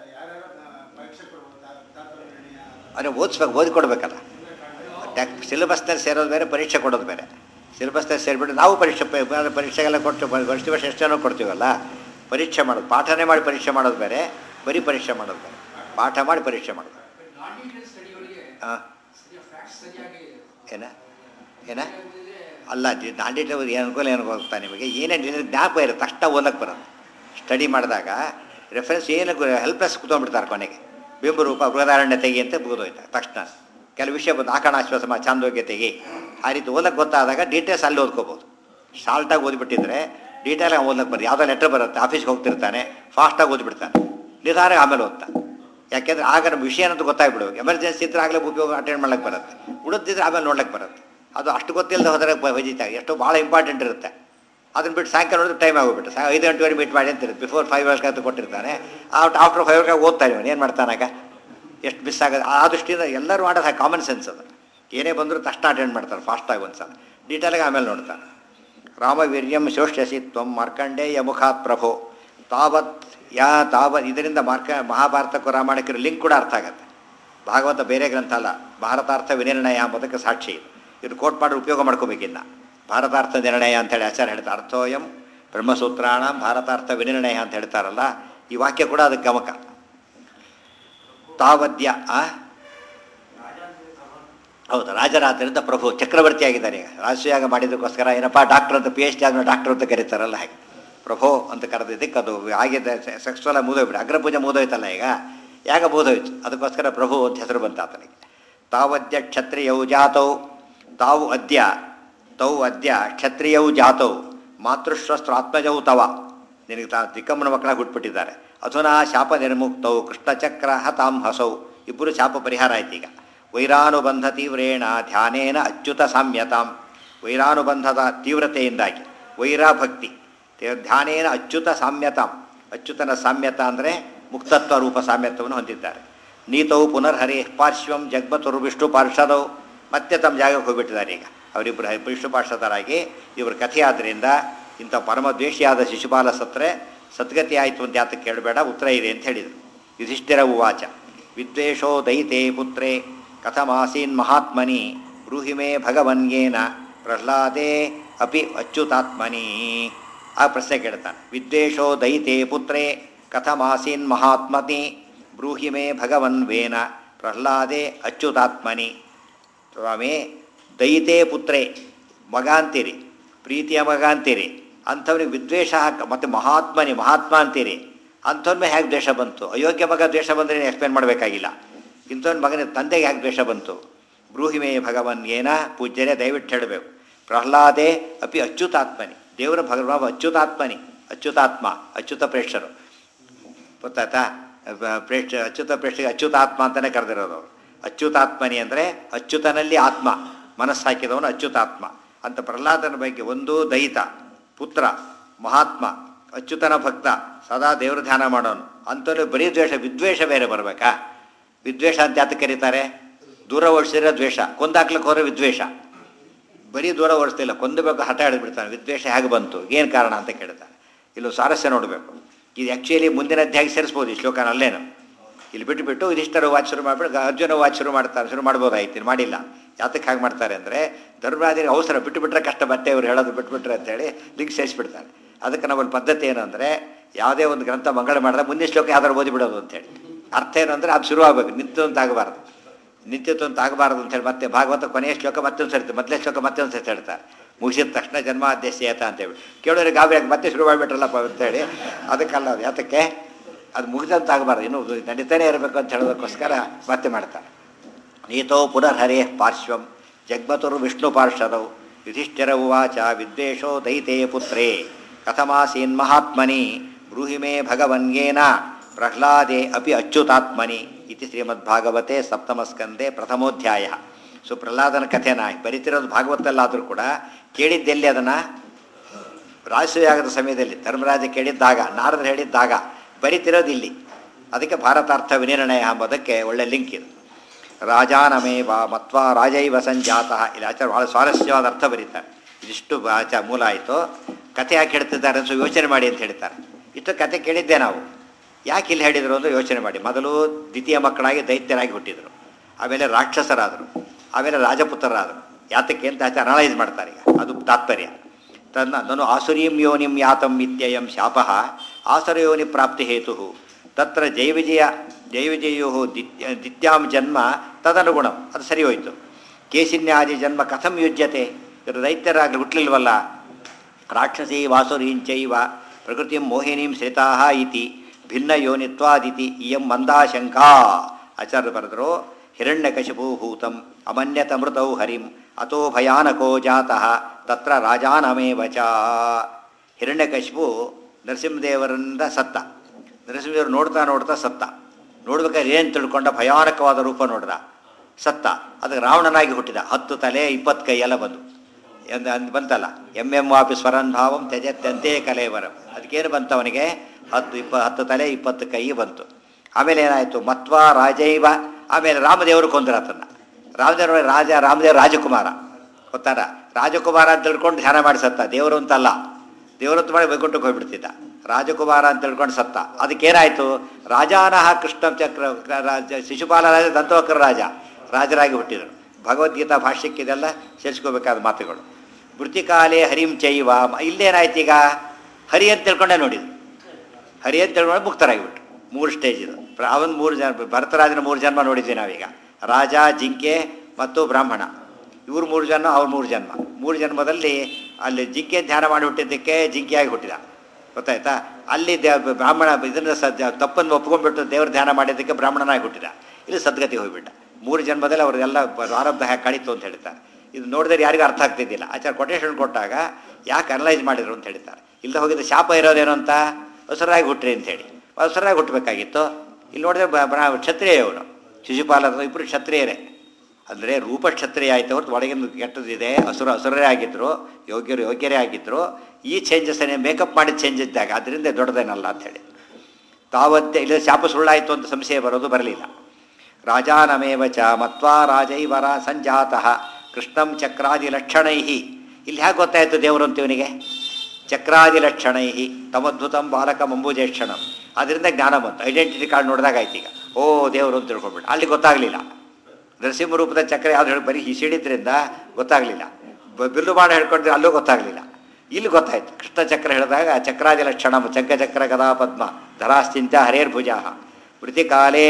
ಅದೇ ಓದಿಸ್ಬೇಕು ಓದಿಕೊಡ್ಬೇಕಲ್ಲ ಟ್ಯಾಕ್ ಸಿಲೆಬಸ್ನಲ್ಲಿ ಸೇರೋದು ಬೇರೆ ಪರೀಕ್ಷೆ ಕೊಡೋದು ಬೇರೆ ಸಿಲೆಬಸ್ನಲ್ಲಿ ಸೇರಿಬಿಟ್ಟು ನಾವು ಪರೀಕ್ಷೆ ಪ- ಪ- ಪರೀಕ್ಷೆಗೆಲ್ಲ ಕೊಟ್ಟು ಬ- ವರ್ಷ ವರ್ಷ ಎಷ್ಟು ಜನ ಕೊಡ್ತೀವಲ್ಲ ಪರೀಕ್ಷೆ ಮಾಡೋದು ಪಾಠನೇ ಮಾಡಿ ಪರೀಕ್ಷೆ ಮಾಡೋದು ಬೇರೆ ಬರೀ ಪರೀಕ್ಷೆ ಮಾಡೋದು ಬೇರೆ ಪಾಠ ಮಾಡಿ ಪರೀಕ್ಷೆ ಮಾಡೋದು ನಾನ್ ಡೀಟೇಲ್ ಸ್ಟಡಿಗಳಿಗೆ ಹಾಂ ಸರಿಯಾಗಿ ಫ್ಯಾಕ್ಟ್ಸ್ ಸರಿಯಾಗಿ ಏನ ಏನ ಅಲ್ಲ ನಾಡಿಟ್ಟು ಏನು ಅನುಕೂಲ ಏನು ಗೊತ್ತಾ ನಿಮಗೆ ಏನೇನು ಏನೇನು ಜ್ಞಾಪಕ ಇರುತ್ತೆ ತಕ್ಷಣ ಓದಕ್ಕೆ ಬರೋದು ಸ್ಟಡಿ ಮಾಡಿದಾಗ ರೆಫರೆನ್ಸ್ ಏನು ಹೆಲ್ಪ್ಲೆಸ್ ಕೂತ್ಕೊಂಡ್ಬಿಡ್ತಾರೆ ಕೊನೆಗೆ ಬಿಂಬರೂಪ ಬೃಹದಾರಣ್ಯ ತೆಗಿ ಅಂತ ಮುಗಿದೋಯ್ತು ತಕ್ಷಣ ಕೆಲವು ವಿಷಯ ಬಂದು ಆಕಣಾಶ್ವಾಸಮ ಚಾಂದೋಗ್ಯ ತೆಗಿ ಆ ರೀತಿ ಓದಕ್ಕೆ ಗೊತ್ತಾದಾಗ ಡೀಟೇಲ್ಸ್ ಅಲ್ಲಿ ಓದ್ಕೋಬೋದು ಶಾರ್ಟಾಗಿ ಓದಿಬಿಟ್ಟಿದ್ರೆ ಡೀಟೇಲಾಗಿ ಓದಕ್ಕೆ ಬರುತ್ತೆ ಯಾವುದೋ ಲೆಟ್ರ್ ಬರುತ್ತೆ ಆಫೀಸ್ಗೆ ಹೋಗ್ತಿರ್ತಾನೆ ಫಾಸ್ಟಾಗಿ ಓದಿಬಿಡ್ತಾನೆ ನಿಧಾನ ಆಮೇಲೆ ಓದ್ತಾನೆ ಯಾಕೆಂದ್ರೆ ಆಗ ನಮ್ಮ ವಿಷಯ ಅಂತ ಗೊತ್ತಾಗ್ಬಿಡು ಎಮರ್ಜೆನ್ಸಿ ಇದ್ರೆ ಆಗಲೇ ಉಪಯೋಗ ಅಟೆಂಡ್ ಮಾಡ್ಲಿಕ್ಕೆ ಬರುತ್ತೆ ಉಳಿದಿದ್ರೆ ಆಮೇಲೆ ನೋಡ್ಲಿಕ್ಕೆ ಬರುತ್ತೆ ಅದು ಅಷ್ಟು ಗೊತ್ತಿಲ್ಲದೆ ಹೋದರೆ ವಜಿತಾಗ ಎಷ್ಟೋ ಭಾಳ ಇಂಪಾರ್ಟೆಂಟ್ ಇರುತ್ತೆ ಅದನ್ನ ಬಿಟ್ಟು ಸಾಯಂಕಾಲ ನೋಡಿದ್ರೆ ಟೈಮ್ ಆಗಿಬಿಟ್ಟು ಸಾ ಐದು ಗಂಟೆವರೆಗೆ ಮೀಟ್ ಮಾಡಿ ಅಂತಿರುತ್ತೆ ಬಿಫೋರ್ ಫೈವ್ ಅವರ್ಸ್ ಅಂತ ಕೊಟ್ಟಿರ್ತಾನೆ ಆಫ್ಟರ್ ಫೈವ್ ಅವರ್ಗೆ ಓದ್ತಾನೆ ಇವನು ಏನು ಮಾಡ್ತಾನಾಗ ಎಷ್ಟು ಮಿಸ್ ಆಗೋದು ಆ ದೃಷ್ಟಿಯಿಂದ ಎಲ್ಲರೂ ಮಾಡೋದು ಕಾಮನ್ ಸೆನ್ಸ್ ಅದು ಏನೇ ಬಂದರೂ ತಕ್ಷಣ ಅಟೆಂಡ್ ಮಾಡ್ತಾರೆ ಫಾಸ್ಟಾಗಿ ಒಂದು ಸಲ ಡೀಟೇಲಾಗಿ ಆಮೇಲೆ ನೋಡ್ತಾನೆ ರಾಮವೀರ್ಯಂ ಶೋಷ್ಯಸಿ ತ್ವಂ ಮಾರ್ಕಂಡೇಯ ಮುಖಾತ್ ಪ್ರಭೋ ತಾವತ್ ಯಾ ತಾವ ಇದರಿಂದ ಮಾರ್ಕ ಮಹಾಭಾರತಕ್ಕೂ ರಾಮಾಯಣಕ್ಕೂ ಲಿಂಕ್ ಕೂಡ ಅರ್ಥ ಆಗುತ್ತೆ ಭಾಗವತ ಬೇರೆ ಗ್ರಂಥ ಅಲ್ಲ ಭಾರತಾರ್ಥ ವಿನಿರ್ಣಯ ಎಂಬುದಕ್ಕೆ ಸಾಕ್ಷಿ ಇದು ಇದು ಕೋಟ್ ಮಾಡಿ ಉಪಯೋಗ ಮಾಡ್ಕೋಬೇಕಿನ್ನ ಭಾರತಾರ್ಥ ನಿರ್ಣಯ ಅಂತೇಳಿ ಆಚಾರ್ಯ ಹೇಳ್ತಾರೆ ಅರ್ಥೋಯಂ ಬ್ರಹ್ಮಸೂತ್ರಾಣ ಭಾರತಾರ್ಥ ವಿನಿರ್ಣಯ ಅಂತ ಹೇಳ್ತಾರಲ್ಲ ಈ ವಾಕ್ಯ ಕೂಡ ಅದಕ್ಕೆ ಗಮಕ ತಾವದ್ಯ ಆ ಹೌದು ರಾಜರಾದ್ರಿಂದ ಪ್ರಭು ಚಕ್ರವರ್ತಿ ಆಗಿದ್ದಾನೆ ಈಗ ರಾಜಯಾಗ ಮಾಡಿದ್ದಕ್ಕೋಸ್ಕರ ಏನಪ್ಪ ಡಾಕ್ಟರ್ ಅಂತ ಪಿ ಎಚ್ ಡಿ ಆದ್ಮೇಲೆ ಡಾಕ್ಟರ್ ಅಂತ ಕರೀತಾರಲ್ಲ ಹಾಗೆ ಪ್ರಭು ಅಂತ ಕರೆದಿದ್ದಕ್ಕೆ ಅದು ಆಗಿದೆ ಸೆಕ್ಸ್ವಲ ಮುದೋಗ್ಬಿಟ್ಟು ಅಗ್ರಪೂಜೆ ಮುದೋಯ್ತಲ್ಲ ಈಗ ಯಾಗ ಮುದೋಯ್ತು ಅದಕ್ಕೋಸ್ಕರ ಪ್ರಭು ಅಂತ ಹೆಸರು ಬಂತ ಆತನಿಗೆ ತಾವದ್ಯ ಕ್ಷತ್ರಿಯೌ ಜಾತೌ ತಾವು ಅದ್ಯ ತೌ ಅದ್ಯ ಕ್ಷತ್ರಿಯೌ ಜಾತೌ ಮಾತೃಶ್ವಸ್ತ್ರಾತ್ಮಜೌ ತವ ನಿನಗೆ ತಾ ದಿಕ್ಕಮ್ಮನ ಮಕ್ಕಳಾಗಿ ಹುಟ್ಬಿಟ್ಟಿದ್ದಾರೆ ಅಧುನಾ ಶಾಪ ನಿರ್ಮುಕ್ತೌ ಕೃಷ್ಣಚಕ್ರ ಹತಾಂ ಹಸೌ ಇಬ್ಬರು ಶಾಪ ಪರಿಹಾರ ಆಯ್ತು ಈಗ ವೈರಾನುಬಂಧ ತೀವ್ರೇಣ ಧ್ಯಾನೇನ ಅಚ್ಯುತ ಸಾಮ್ಯತಾಂ ವೈರಾನುಬಂಧದ ತೀವ್ರತೆಯಿಂದಾಗಿ ವೈರಾಭಕ್ತಿ ತೆ- ಧ್ಯಾನೇನ ಅಚ್ಯುತ ಸಾಮ್ಯತಾಂ ಅಚ್ಯುತನ ಸಾಮ್ಯತ ಅಂದರೆ ಮುಕ್ತತ್ವ ರೂಪ ಸಾಮ್ಯತ್ವವನ್ನು ಹೊಂದಿದ್ದಾರೆ ನೀತೌ ಪುನರ್ಹರಿ ಪಾರ್ಶ್ವಂ ಜಗ್ಮತುರು ವಿಷ್ಣು ಪಾರ್ಷದೌ ಮತ್ತೆ ತಮ್ಮ ಜಾಗಕ್ಕೆ ಹೋಗ್ಬಿಟ್ಟಿದ್ದಾರೆ ಈಗ ಅವರಿಬ್ಬರು ವಿಷ್ಣು ಪಾರ್ಷದರಾಗಿ ಇವ್ರ ಕಥೆ ಆದ್ದರಿಂದ ಇಂಥ ಪರಮ ದ್ವೇಷಿಯಾದ ಶಿಶುಪಾಲ ಸತ್ರೆ ಸದ್ಗತಿ ಆಯಿತು ಅಂತ ಯಾತಕ್ಕೆ ಕೇಳಬೇಡ ಉತ್ತರ ಇದೆ ಅಂತ ಹೇಳಿದರು ಯುಧಿಷ್ಠಿರ ಉವಾಚ ವಿದ್ವೇಷೋ ದೈತೆ ಪುತ್ರೇ ಕಥಮಾಸೀನ್ ಮಹಾತ್ಮನಿ ಬ್ರೂಹಿ ಮೇ ಭಗವನ್ಯೇನ ಪ್ರಹ್ಲಾದೇ ಅಪಿ ಅಚ್ಯುತಾತ್ಮನಿ ಆ ಪ್ರಶ್ನೆ ಕೇಳ್ತಾನೆ ವಿದ್ವೇಷೋ ದೈತೆ ಪುತ್ರೇ ಕಥಮಾಸೀನ್ ಮಹಾತ್ಮನಿ ಬ್ರೂಹಿ ಮೇ ಭಗವನ್ವೇನ ಪ್ರಹ್ಲಾದೇ ಅಚ್ಯುತಾತ್ಮನಿ ಸ್ವಾಮಿ ದೈತೆ ಪುತ್ರೇ ಮಗ ಅಂತೀರಿ ಪ್ರೀತಿಯ ಮಗ ಅಂತೀರಿ ಅಂಥವ್ನಿಗೆ ವಿದ್ವೇಷ ಹಾಕ ಮತ್ತು ಮಹಾತ್ಮನಿ ಮಹಾತ್ಮ ಅಂತೀರಿ ಅಂಥವ್ನ ಮೇಲೆ ಹೇಗೆ ದ್ವೇಷ ಬಂತು ಅಯೋಗ್ಯ ಮಗ ದ್ವೇಷ ಬಂದರೆ ಎಕ್ಸ್ಪ್ಲೇನ್ ಮಾಡಬೇಕಾಗಿಲ್ಲ ಇಂಥವ್ನ ಮಗನ ತಂದೆಗೆ ಹೇಗೆ ದ್ವೇಷ ಬಂತು ಬ್ರೂಹಿಮೇ ಭಗವನ್ ಏನ ಪೂಜ್ಯರೇ ದಯವಿಟ್ಟು ಹೇಳಬೇಕು ಪ್ರಹ್ಲಾದೇ ಅಪಿ ಅಚ್ಯುತಾತ್ಮನಿ ದೇವರ ಭಗವ ಅಚ್ಯುತಾತ್ಮನಿ ಅಚ್ಯುತಾತ್ಮ ಅಚ್ಯುತ ಪ್ರೇಕ್ಷರು ಗೊತ್ತಾಯ್ತಾ ಬ- ಪ್ರೇಕ್ಷ ಅಚ್ಯುತ ಪ್ರೇಕ್ಷಕ ಅಚ್ಯುತಾತ್ಮ ಅಂತಲೇ ಕರೆದಿರೋದು ಅವರು ಅಚ್ಯುತಾತ್ಮನಿ ಅಂದರೆ ಅಚ್ಯುತನಲ್ಲಿ ಆತ್ಮ ಮನಸ್ಸು ಹಾಕಿದವನು ಅಚ್ಯುತಾತ್ಮ ಅಂತ ಪ್ರಹ್ಲಾದನ ಬಗ್ಗೆ ಒಂದು ದಯಿತ ಪುತ್ರ ಮಹಾತ್ಮ ಅಚ್ಯುತನ ಭಕ್ತ ಸದಾ ದೇವ್ರ ಧ್ಯಾನ ಮಾಡೋನು ಅಂಥವ್ರು ಬರೀ ದ್ವೇಷ ವಿದ್ವೇಷ ಬೇರೆ ಬರಬೇಕಾ ವಿದ್ವೇಷ ಅಂತ ಯಾತಕ್ಕೆ ಕರೀತಾರೆ ದೂರ ಓಡಿಸಿರೋ ದ್ವೇಷ ಕೊಂದಾಕ್ಲಿಕ್ಕೆ ಹೋದ್ರೆ ವಿದ್ವೇಷ ಬರೀ ದೂರ ಓಡಿಸ್ತಿಲ್ಲ ಕೊಂದಬೇಕು ಹಠ ಹಿಡಿದ್ಬಿಡ್ತಾನೆ ವಿದ್ವೇಷ ಹೇಗೆ ಬಂತು ಏನು ಕಾರಣ ಅಂತ ಕೇಳ್ತಾನೆ ಇಲ್ಲೂ ಸ್ವಾರಸ್ಯ ನೋಡಬೇಕು ಇದು ಆ್ಯಕ್ಚುಲಿ ಮುಂದಿನ ಅಧ್ಯಾಯ ಸೇರಿಸ್ಬೋದು ಈ ಶ್ಲೋಕನ ಅಲ್ಲೇನು ಇಲ್ಲಿ ಬಿಟ್ಟು ಬಿಟ್ಟು ಇದಿಷ್ಟರ ವಾಚ್ ಶುರು ಮಾಡಿಬಿಟ್ಟು ಅರ್ಜುನ ವಾಚ್ ಶುರು ಮಾಡ್ತಾರೆ ಶುರು ಮಾಡ್ಬೋದಾಯ್ತು ಇಲ್ಲಿ ಮಾಡಿಲ್ಲ ಯಾತಕ್ಕೆ ಹಾಗೆ ಮಾಡ್ತಾರೆ ಅಂದರೆ ಧರ್ಮರಾಜರಿಗೆ ಅವಸರ ಬಿಟ್ಟು ಬಿಟ್ಟರೆ ಕಷ್ಟ ಮತ್ತೆ ಇವ್ರು ಹೇಳೋದು ಬಿಟ್ಬಿಟ್ರೆ ಅಂತೇಳಿ ಲಿಂಕ್ ಸೇರಿಸ್ಬಿಡ್ತಾರೆ ಅದಕ್ಕೆ ನಮ್ಮಲ್ಲಿ ಪದ್ಧತಿ ಏನು ಅಂದರೆ ಯಾವುದೇ ಒಂದು ಗ್ರಂಥ ಮಂಗಳ ಮಾಡಿದ್ರೆ ಮುಂದಿನ ಶ್ಲೋಕ ಯಾವ್ದಾರು ಓದಿಬಿಡೋದು ಅಂತೇಳಿ ಅರ್ಥ ಏನು ಅಂದರೆ ಅದು ಶುರು ಆಗಬೇಕು ನಿಂತು ಅಂತ ಆಗಬಾರ್ದು ನಿಂತಿತ್ತು ಅಂತ ಆಗಬಾರ್ದು ಅಂತೇಳಿ ಮತ್ತೆ ಭಾಗವತ ಕೊನೆಯ ಶ್ಲೋಕ ಮತ್ತೊಂದು ಸರ್ತಿ ಮೊದಲೇ ಶ್ಲೋಕ ಮತ್ತೊಂದು ಸರ್ತಿ ಹೇಳ್ತಾರೆ ಮುಗಿಸಿದ ತಕ್ಷಣ ಜನ್ಮಾದ್ಯಸ್ಯತ ಅಂತೇಳಿ ಕೇಳೋರಿಗೆ ಗಾಬರಿ ಆಗಿ ಮತ್ತೆ ಶುರು ಮಾಡಿಬಿಟ್ರಲ್ಲಪ್ಪ ಅಂತೇಳಿ ಅದಕ್ಕಲ್ಲ ಅದು ಯಾತಕ್ಕೆ ಅದು ಮುಗಿದಂತ ಆಗಬಾರ್ದು ಇನ್ನೂ ನಡೀತಾನೆ ಇರಬೇಕು ಅಂತ ಹೇಳೋದಕ್ಕೋಸ್ಕರ ಮತ್ತೆ ಮಾಡ್ತಾರೆ ನೀತೋ ಪುನರ್ಹರೇ ಪಾರ್ಶ್ವಂ ಜಗ್ಮತುರು ವಿಷ್ಣು ಪಾರ್ಷದೌ ಯುಧಿಷ್ಠಿರ ಉವಾಚ ವಿದ್ವೇಷೋ ದೈತೆ ಪುತ್ರೇ ಕಥಮಾಸೀನ್ ಮಹಾತ್ಮನಿ ಬ್ರೂಹಿ ಮೇ ಭಗವನ್ಯೇನ ಪ್ರಹ್ಲಾದೆ ಅಪಿ ಅಚ್ಯುತಾತ್ಮನಿ ಇತಿ ಶ್ರೀಮದ್ಭಾಗವತೆ ಸಪ್ತಮಸ್ಕಂದೆ ಪ್ರಥಮೋಧ್ಯಾಯ ಸೊ ಪ್ರಹ್ಲಾದನ ಕಥೆನ ಬರಿತಿರೋದು ಭಾಗವತಲ್ಲಾದರೂ ಕೂಡ ಕೇಳಿದ್ದೆಲ್ಲಿ ಅದನ್ನು ರಾಜಸೂಯಾಗದ ಸಮಯದಲ್ಲಿ ಧರ್ಮರಾಜ ಕೇಳಿದ್ದಾಗ ನಾರದರು ಹೇಳಿದ್ದಾಗ ಬರಿತಿರೋದು ಇಲ್ಲಿ ಅದಕ್ಕೆ ಭಾರತಾರ್ಥ ವಿನಿರ್ಣಯ ಎಂಬುದಕ್ಕೆ ಒಳ್ಳೆ ಲಿಂಕ್ ಇದು ರಾಜಾನಮೇವ ಮತ್ವ ರಾಜೈವ ಸಂಜಾತ ಇಲ್ಲಿ ಆಚಾರ ಭಾಳ ಸ್ವಾರಸ್ಯವಾದ ಅರ್ಥ ಬರೀತಾರೆ ಇದಿಷ್ಟು ಆಚ ಮೂಲ ಆಯಿತು ಕಥೆ ಯಾಕೆ ಹೇಳ್ತಿದ್ದಾರೆ ಅಂತ ಯೋಚನೆ ಮಾಡಿ ಅಂತ ಹೇಳ್ತಾರೆ ಇಷ್ಟು ಕತೆ ಕೇಳಿದ್ದೆ ನಾವು ಯಾಕೆ ಇಲ್ಲಿ ಹೇಳಿದರು ಅಂತ ಯೋಚನೆ ಮಾಡಿ ಮೊದಲು ದ್ವಿತೀಯ ಮಕ್ಕಳಾಗಿ ದೈತ್ಯರಾಗಿ ಹುಟ್ಟಿದರು ಆಮೇಲೆ ರಾಕ್ಷಸರಾದರು ಆಮೇಲೆ ರಾಜಪುತ್ರರಾದರು ಯಾತಕ್ಕೆ ಅಂತ ಆಚಾರ ಅನಲೈಸ್ ಮಾಡ್ತಾರೆ ಈಗ ಅದು ತಾತ್ಪರ್ಯ ತನ್ನ ನನು ಆಸುರೀಂ ಯೋನಿಂ ಯಾತಂ ಇತ್ಯಯಂ ಶಾಪಃ ಆಸುರಯೋನಿ ಪ್ರಾಪ್ತಿ ಹೇತು ತತ್ರ ಜೈವಿಜಯ ಜೈವಿಜಯೋ ದಿತ್ಯ ದಿತ್ಯಾಂ ಜನ್ಮ ತದನುಗುಣಂ ಅದು ಸರಿ ಹೋಯಿತು ಕೇಶಿನ್ಯಾದಿ ಜನ್ಮ ಕಥಂ ಯುಜ್ಯತೆ ಇವರು ದೈತ್ಯರಾಗಲಿ ಹುಟ್ಟಲಿಲ್ವಲ್ಲ ರಾಕ್ಷಸೀ ವಾಸುರೀಂಚೈವ ಪ್ರಕೃತಿಂ ಮೋಹಿನೀಂ ಶ್ರಿತಾ ಇತಿ ಭಿನ್ನ ಯೋನಿತ್ವಾದಿತಿ ಇಯಂ ಮಂದಾಶಂಕಾ ಆಚಾರ್ಯ ಬರೆದರು ಹಿರಣ್ಯಕಶಿಪೂಭೂತಂ ಅಮನ್ಯತ ಮೃತೌ ಹರಿಂ ಅತೋ ಭಯಾನಕೋ ಜಾತಃ ತತ್ರ ರಾಜಾನಮೇವ ಚ ಹಿರಣ್ಯಕಶಿಪು ನರಸಿಂಹದೇವರಿಂದ ಸತ್ತ ನರಸಿಂಹದೇವರು ನೋಡ್ತಾ ನೋಡ್ತಾ ಸತ್ತ ನೋಡ್ಬೇಕಾದ್ರೆ ಏನು ತಿಳ್ಕೊಂಡ ಭಯಾನಕವಾದ ರೂಪ ನೋಡ್ದ ಸತ್ತ ಅದಕ್ಕೆ ರಾವಣನಾಗಿ ಹುಟ್ಟಿದ ಹತ್ತು ತಲೆ ಇಪ್ಪತ್ತು ಕೈ ಎಲ್ಲ ಬಂದು ಎಂದ ಅಂದ್ ಬಂತಲ್ಲ ಎಂ ಎಂ ವಾಪಿ ಸ್ವರನ್ ಭಾವಂ ತ್ಯಜತ್ಯಂತೆ ಕಲೇವರಂ ಅದಕ್ಕೇನು ಬಂತು ಅವನಿಗೆ ಹತ್ತು ಇಪ್ಪ ಹತ್ತು ತಲೆ ಇಪ್ಪತ್ತು ಕೈ ಬಂತು ಆಮೇಲೆ ಏನಾಯಿತು ಮತ್ವ ರಾಜೈವ ಆಮೇಲೆ ರಾಮದೇವರು ಕೊಂದ್ರಾತನ್ನ ರಾಮದೇವರು ರಾಜ ರಾಮದೇವ ರಾಜಕುಮಾರ ಗೊತ್ತಾರ ರಾಜಕುಮಾರ ಅಂತ ತಿಳ್ಕೊಂಡು ಧ್ಯಾನ ಮಾಡಿಸತ್ತ ದೇವರು ಅಂತಲ್ಲ ದೇವರು ಅಂತ ಮಾಡಿ ವೈಕುಂಠಕ್ಕೆ ಹೋಗ್ಬಿಡ್ತಿದ್ದ ರಾಜಕುಮಾರ ಅಂತ ತಿಳ್ಕೊಂಡು ಸತ್ತ ಅದಕ್ಕೇನಾಯಿತು ರಾಜಾನಹ ಕೃಷ್ಣ ಚಕ್ರ ರಾಜ ಶಿಶುಪಾಲ ರಾಜ ದಂತವಕ್ರ ರಾಜ ರಾಜರಾಗಿ ಹುಟ್ಟಿದರು ಭಗವದ್ಗೀತಾ ಭಾಷ್ಯಕ್ಕೆ ಇದೆಲ್ಲ ಸೇರಿಸ್ಕೋಬೇಕಾದ ಮಾತುಗಳು ಮೃತಿಕಾಲೇ ಹರಿಂ ಚೈವ ಇಲ್ಲೇನಾಯ್ತು ಈಗ ಹರಿ ಅಂತ ತಿಳ್ಕೊಂಡೇ ನೋಡಿದ್ರು ಹರಿ ಅಂತ ತಿಳ್ಕೊಂಡು ಮುಕ್ತರಾಗಿಬಿಟ್ರು ಮೂರು ಸ್ಟೇಜ್ ಇದು ಅವನ್ ಮೂರು ಜನ ಭರತರಾಜನ ಮೂರು ಜನ್ಮ ನೋಡಿದ್ವಿ ನಾವೀಗ ರಾಜ ಜಿಂಕೆ ಮತ್ತು ಬ್ರಾಹ್ಮಣ ಇವ್ರು ಮೂರು ಜನ್ಮ ಅವ್ರು ಮೂರು ಜನ್ಮ ಮೂರು ಜನ್ಮದಲ್ಲಿ ಅಲ್ಲಿ ಜಿಂಕೆ ಧ್ಯಾನ ಮಾಡಿ ಹುಟ್ಟಿದ್ದಕ್ಕೆ ಜಿಂಕೆಯಾಗಿ ಹುಟ್ಟಿದ ಗೊತ್ತಾಯ್ತಾ ಅಲ್ಲಿ ದೇ ಬ್ರಾಹ್ಮಣ ಇದನ್ನು ಸದ್ಯ ತಪ್ಪನ್ನು ಒಪ್ಕೊಂಡ್ಬಿಟ್ಟು ದೇವ್ರ ಧ್ಯಾನ ಮಾಡಿದ್ದಕ್ಕೆ ಬ್ರಾಹ್ಮಣನಾಗಿ ಹುಟ್ಟಿದ ಇಲ್ಲಿ ಸದ್ಗತಿ ಹೋಗ್ಬಿಟ್ಟ ಮೂರು ಜನ್ಮದಲ್ಲಿ ಅವ್ರಿಗೆಲ್ಲ ಆರಂಭ ಹ್ಯಾಕೆ ಕಳೀತು ಅಂತ ಹೇಳ್ತಾರೆ ಇದು ನೋಡಿದ್ರೆ ಯಾರಿಗೂ ಅರ್ಥ ಆಗ್ತಿದ್ದಿಲ್ಲ ಆಚಾರ ಕೊಟೇಶನ್ ಕೊಟ್ಟಾಗ ಯಾಕೆ ಅನಲೈಸ್ ಮಾಡಿದ್ರು ಅಂತ ಹೇಳ್ತಾರೆ ಇಲ್ಲದೆ ಹೋಗಿದ್ದು ಶಾಪ ಇರೋದೇನು ಅಂತ ಹೊಸರಾಗಿ ಹುಟ್ರಿ ಅಂತ ಹೇಳಿ ಹೊಸರಾಗಿ ಹುಟ್ಟಬೇಕಾಗಿತ್ತು ಇಲ್ಲಿ ನೋಡಿದ್ರೆ ಬ- ಬ್ರಾ ಕ್ಷತ್ರಿಯ ಇವನು ಶಿಶುಪಾಲ ಇಬ್ಬರು ಕ್ಷತ್ರಿಯರೇ ಅಂದರೆ ರೂಪ ಕ್ಷತ್ರಿಯ ಆಯ್ತು ಹೊರತು ಒಳಗಿನ ಕೆಟ್ಟದಿದೆ ಹಸುರ ಹಸುರರೇ ಆಗಿದ್ರು ಯೋಗ್ಯರು ಯೋಗ್ಯರೇ ಆಗಿದ್ರು ಈ ಚೇಂಜಸ್ಸನ್ನೇ ಮೇಕಪ್ ಮಾಡಿದ ಚೇಂಜ್ ಇದ್ದಾಗ ಅದರಿಂದ ದೊಡ್ಡದೇನಲ್ಲ ಅಂತ ಹೇಳಿ ತಾವತ್ತೆ ಇಲ್ಲ ಶಾಪ ಸುಳ್ಳಾಯಿತು ಅಂತ ಸಂಶಯ ಬರೋದು ಬರಲಿಲ್ಲ ರಾಜಾನಮೇವ ಚ ಮತ್ವಾ ರಾಜೈವರ ಸಂಜಾತಃ ಕೃಷ್ಣಂ ಚಕ್ರಾದಿ ಲಕ್ಷಣೈ ಇಲ್ಲಿ ಹೇಗೆ ಗೊತ್ತಾಯಿತು ದೇವರು ಅಂತ ಇವನಿಗೆ ಚಕ್ರಾದಿ ಲಕ್ಷಣೈ ತಮದ್ಭುತಂ ಬಾಲಕ ಮಂಬುಜೇಕ್ಷಣಂ ಅದರಿಂದ ಜ್ಞಾನ ಬಂತು ಐಡೆಂಟಿಟಿ ಕಾರ್ಡ್ ನೋಡಿದಾಗ ಆಯ್ತು ಈಗ ಓ ದೇವರು ಅಂತ ತಿಳ್ಕೊಂಡ್ಬಿಟ್ಟು ಅಲ್ಲಿ ಗೊತ್ತಾಗಲಿಲ್ಲ ನರಸಿಂಹ ರೂಪದ ಚಕ್ರ ಯಾವ್ದು ಹೇಳಿ ಬರೀ ಹಿಸಿಡಿದ್ರಿಂದ ಗೊತ್ತಾಗಲಿಲ್ಲ ಬಿಲ್ಲು ಬಾಣ ಹೇಳ್ಕೊಂಡ್ರೆ ಅಲ್ಲೂ ಗೊತ್ತಾಗಲಿಲ್ಲ ಇಲ್ಲಿ ಗೊತ್ತಾಯ್ತು ಕೃಷ್ಣ ಚಕ್ರ ಹೇಳಿದಾಗ ಚಕ್ರಾದಿ ಲಕ್ಷಣ ಚಕ್ರ ಗದಾ ಪದ್ಮ ಧರಾಶ್ಚಿಂತ ಹರೇರ್ಭುಜ ವೃತ್ತಿಕಾಲೇ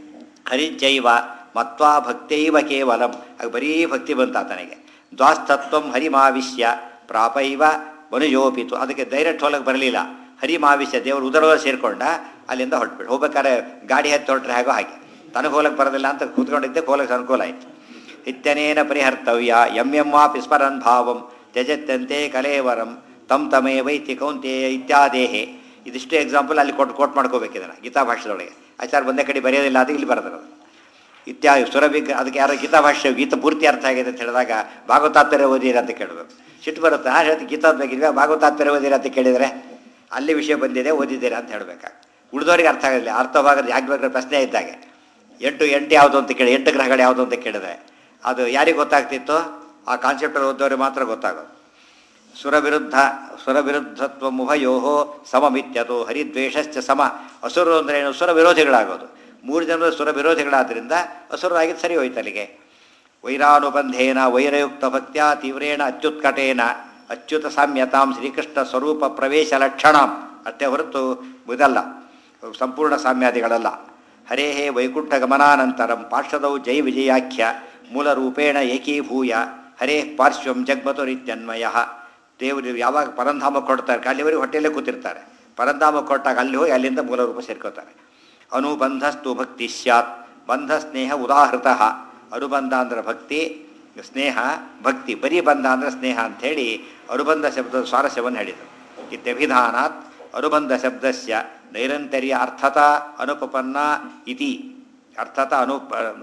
ಹರಿಜೈವ ಮತ್ವಾ ಭಕ್ತೈವ ಕೇವಲಂ ಆಗ ಬರೀ ಭಕ್ತಿ ಬಂತ ಆತನಿಗೆ ದ್ವಾಸ್ತತ್ವಂ ಹರಿಮಾವಿಶ್ಯ ಪ್ರಾಪೈವ ಮನುಜೋಪಿತು ಅದಕ್ಕೆ ಡೈರೆಕ್ಟ್ ಹೊಲಕ್ಕೆ ಬರಲಿಲ್ಲ ಹರಿಮಾವಿಶ್ಯ ದೇವರು ಉದರವ ಸೇರಿಕೊಂಡ ಅಲ್ಲಿಂದ ಹೊರಟ್ಬಿಟ್ಟು ಹೋಗ್ಬೇಕಾದ್ರೆ ಗಾಡಿ ಹತ್ತಿ ಹೊರಟ್ರೆ ಹೇಗೋ ಹಾಗೆ ತನಗೆ ಹೋಲಕ್ಕೆ ಬರೋದಿಲ್ಲ ಅಂತ ಕೂತ್ಕೊಂಡಿದ್ದೆ ಹೋಲಕ್ಕೆ ಅನುಕೂಲ ಆಯಿತು ಇತ್ಯನೇನ ಪರಿಹರ್ತವ್ಯ ಎಂ ಎಂ ವಾಪಿ ಸ್ಮರನ್ ಭಾವಂ ತ್ಯಜತ್ಯಂತೆ ಕಲೇವರಂ ತಮ್ ತಮೇ ವೈತಿ ಕೌಂತೆಯ ಇತ್ಯಾದೇಹೆ ಇದಿಷ್ಟು ಎಕ್ಸಾಂಪಲ್ ಅಲ್ಲಿ ಕೊಟ್ಟು ಕೋಟ್ ಮಾಡ್ಕೋಬೇಕು ಇದನ್ನು ಗೀತಾ ಭಾಷೆದೊಳಗೆ ಆಚಾರ ಒಂದೇ ಕಡೆ ಬರೆಯೋದಿಲ್ಲ ಅದು ಇಲ್ಲಿ ಬರೆದಿರೋದು ಇತ್ಯಾದಿ ಸುರಭಿಗ್ ಅದಕ್ಕೆ ಯಾರೋ ಗೀತಾ ಭಾಷೆ ಗೀತ ಪೂರ್ತಿ ಅರ್ಥ ಆಗಿದೆ ಅಂತ ಹೇಳಿದಾಗ ಭಾಗವತಾತ್ಪರ್ಯ ಓದಿರ ಅಂತ ಕೇಳಬೇಕು ಸಿಟ್ಟು ಬರುತ್ತೆ ನಾನು ಹೇಳ್ತೀನಿ ಗೀತಾ ಬೇಕಿದ್ವಿ ಭಾಗವತಾತ್ಪರ್ಯ ಓದಿರ ಅಂತ ಕೇಳಿದರೆ ಅಲ್ಲಿ ವಿಷಯ ಬಂದಿದೆ ಓದಿದ್ದೀರಾ ಅಂತ ಹೇಳಬೇಕಾಗ ಉಳಿದವರಿಗೆ ಅರ್ಥ ಆಗೋದಿಲ್ಲ ಅರ್ಥವಾಗೋದು ಯಾಕೆ ಬೇಕಾದ್ರೆ ಪ್ರಶ್ನೆ ಇದ್ದಾಗೆ ಎಂಟು ಎಂಟು ಯಾವುದು ಅಂತ ಕೇಳಿ ಎಂಟು ಗ್ರಹಗಳು ಯಾವುದು ಅಂತ ಕೇಳಿದ್ರೆ ಅದು ಯಾರಿಗೆ ಗೊತ್ತಾಗ್ತಿತ್ತು ಆ ಕಾನ್ಸೆಪ್ಟಲ್ಲಿ ಓದೋರಿಗೆ ಮಾತ್ರ ಗೊತ್ತಾಗೋದು ಸುರವಿರುದ್ಧ ಸುರವಿರುದ್ಧತ್ವ ಉಭಯೋ ಸಮಮಿತ್ಯತು ಹರಿದ್ವೇಷಶ್ಚ ಸಮ ಅಸುರರು ಅಂದ್ರೆ ಏನು ಸುರ ವಿರೋಧಿಗಳಾಗೋದು ಮೂರು ಜನರು ಸುರ ವಿರೋಧಿಗಳಾದ್ದರಿಂದ ಅಸುರರಾಗಿದ್ದು ಸರಿ ಹೋಯ್ತು ಅಲ್ಲಿಗೆ ವೈರಾನುಬಂಧೇನ ವೈರಯುಕ್ತ ಭಕ್ತ್ಯ ತೀವ್ರೇಣ ಅತ್ಯುತ್ಕಟೇನ ಅಚ್ಯುತ ಸಾಮ್ಯತಾಂ ಶ್ರೀಕೃಷ್ಣ ಸ್ವರೂಪ ಪ್ರವೇಶ ಲಕ್ಷಣಂ ಅಷ್ಟೇ ಹೊರತು ಇದಲ್ಲ ಸಂಪೂರ್ಣ ಸಾಮ್ಯಾದಿಗಳಲ್ಲ ಹರೇ ವೈಕುಂಠ ಗಮನಾನಂತರಂ ಪಾರ್ಶ್ವದೌ ಜೈ ವಿಜಯಾಖ್ಯ ಮೂಲರೂಪೇಣ ಏಕೀಭೂಯ ಹರೇ ಪಾರ್ಶ್ವಂ ಜಗ್ಮತುರಿತ್ಯನ್ವಯ ದೇವರು ಯಾವಾಗ ಪರಂಧಾಮಕ್ಕೆ ಕೊಡ್ತಾರೆ ಅಲ್ಲಿವರೆಗೆ ಹೊಟ್ಟೆಯಲ್ಲೇ ಕೂತಿರ್ತಾರೆ ಪರಂಧಾಮಕ್ಕೆ ಕೊಟ್ಟಾಗ ಅಲ್ಲಿ ಹೋಗಿ ಅಲ್ಲಿಂದ ಮೂಲ ರೂಪ ಸೇರ್ಕೋತಾರೆ ಅನುಬಂಧಸ್ತು ಭಕ್ತಿ ಸ್ಯಾತ್ ಬಂಧ ಸ್ನೇಹ ಉದಾಹೃತ ಅನುಬಂಧ ಅಂದ್ರೆ ಭಕ್ತಿ ಸ್ನೇಹ ಭಕ್ತಿ ಬರೀ ಬಂಧ ಅಂದ್ರೆ ಸ್ನೇಹ ಅಂಥೇಳಿ ಅನುಬಂಧ ಶಬ್ದದ ಸ್ವಾರಸ್ಯವನ್ನು ಹೇಳಿದರು ಇತ್ಯಭಿಧಾನಾತ್ ಅನುಬಂಧ ಶಬ್ದಸ್ಯ ನೈರಂತರ್ಯ ಅರ್ಥತ ಅನುಪಪನ್ನ ಇತಿ ಅರ್ಥತ ಅನು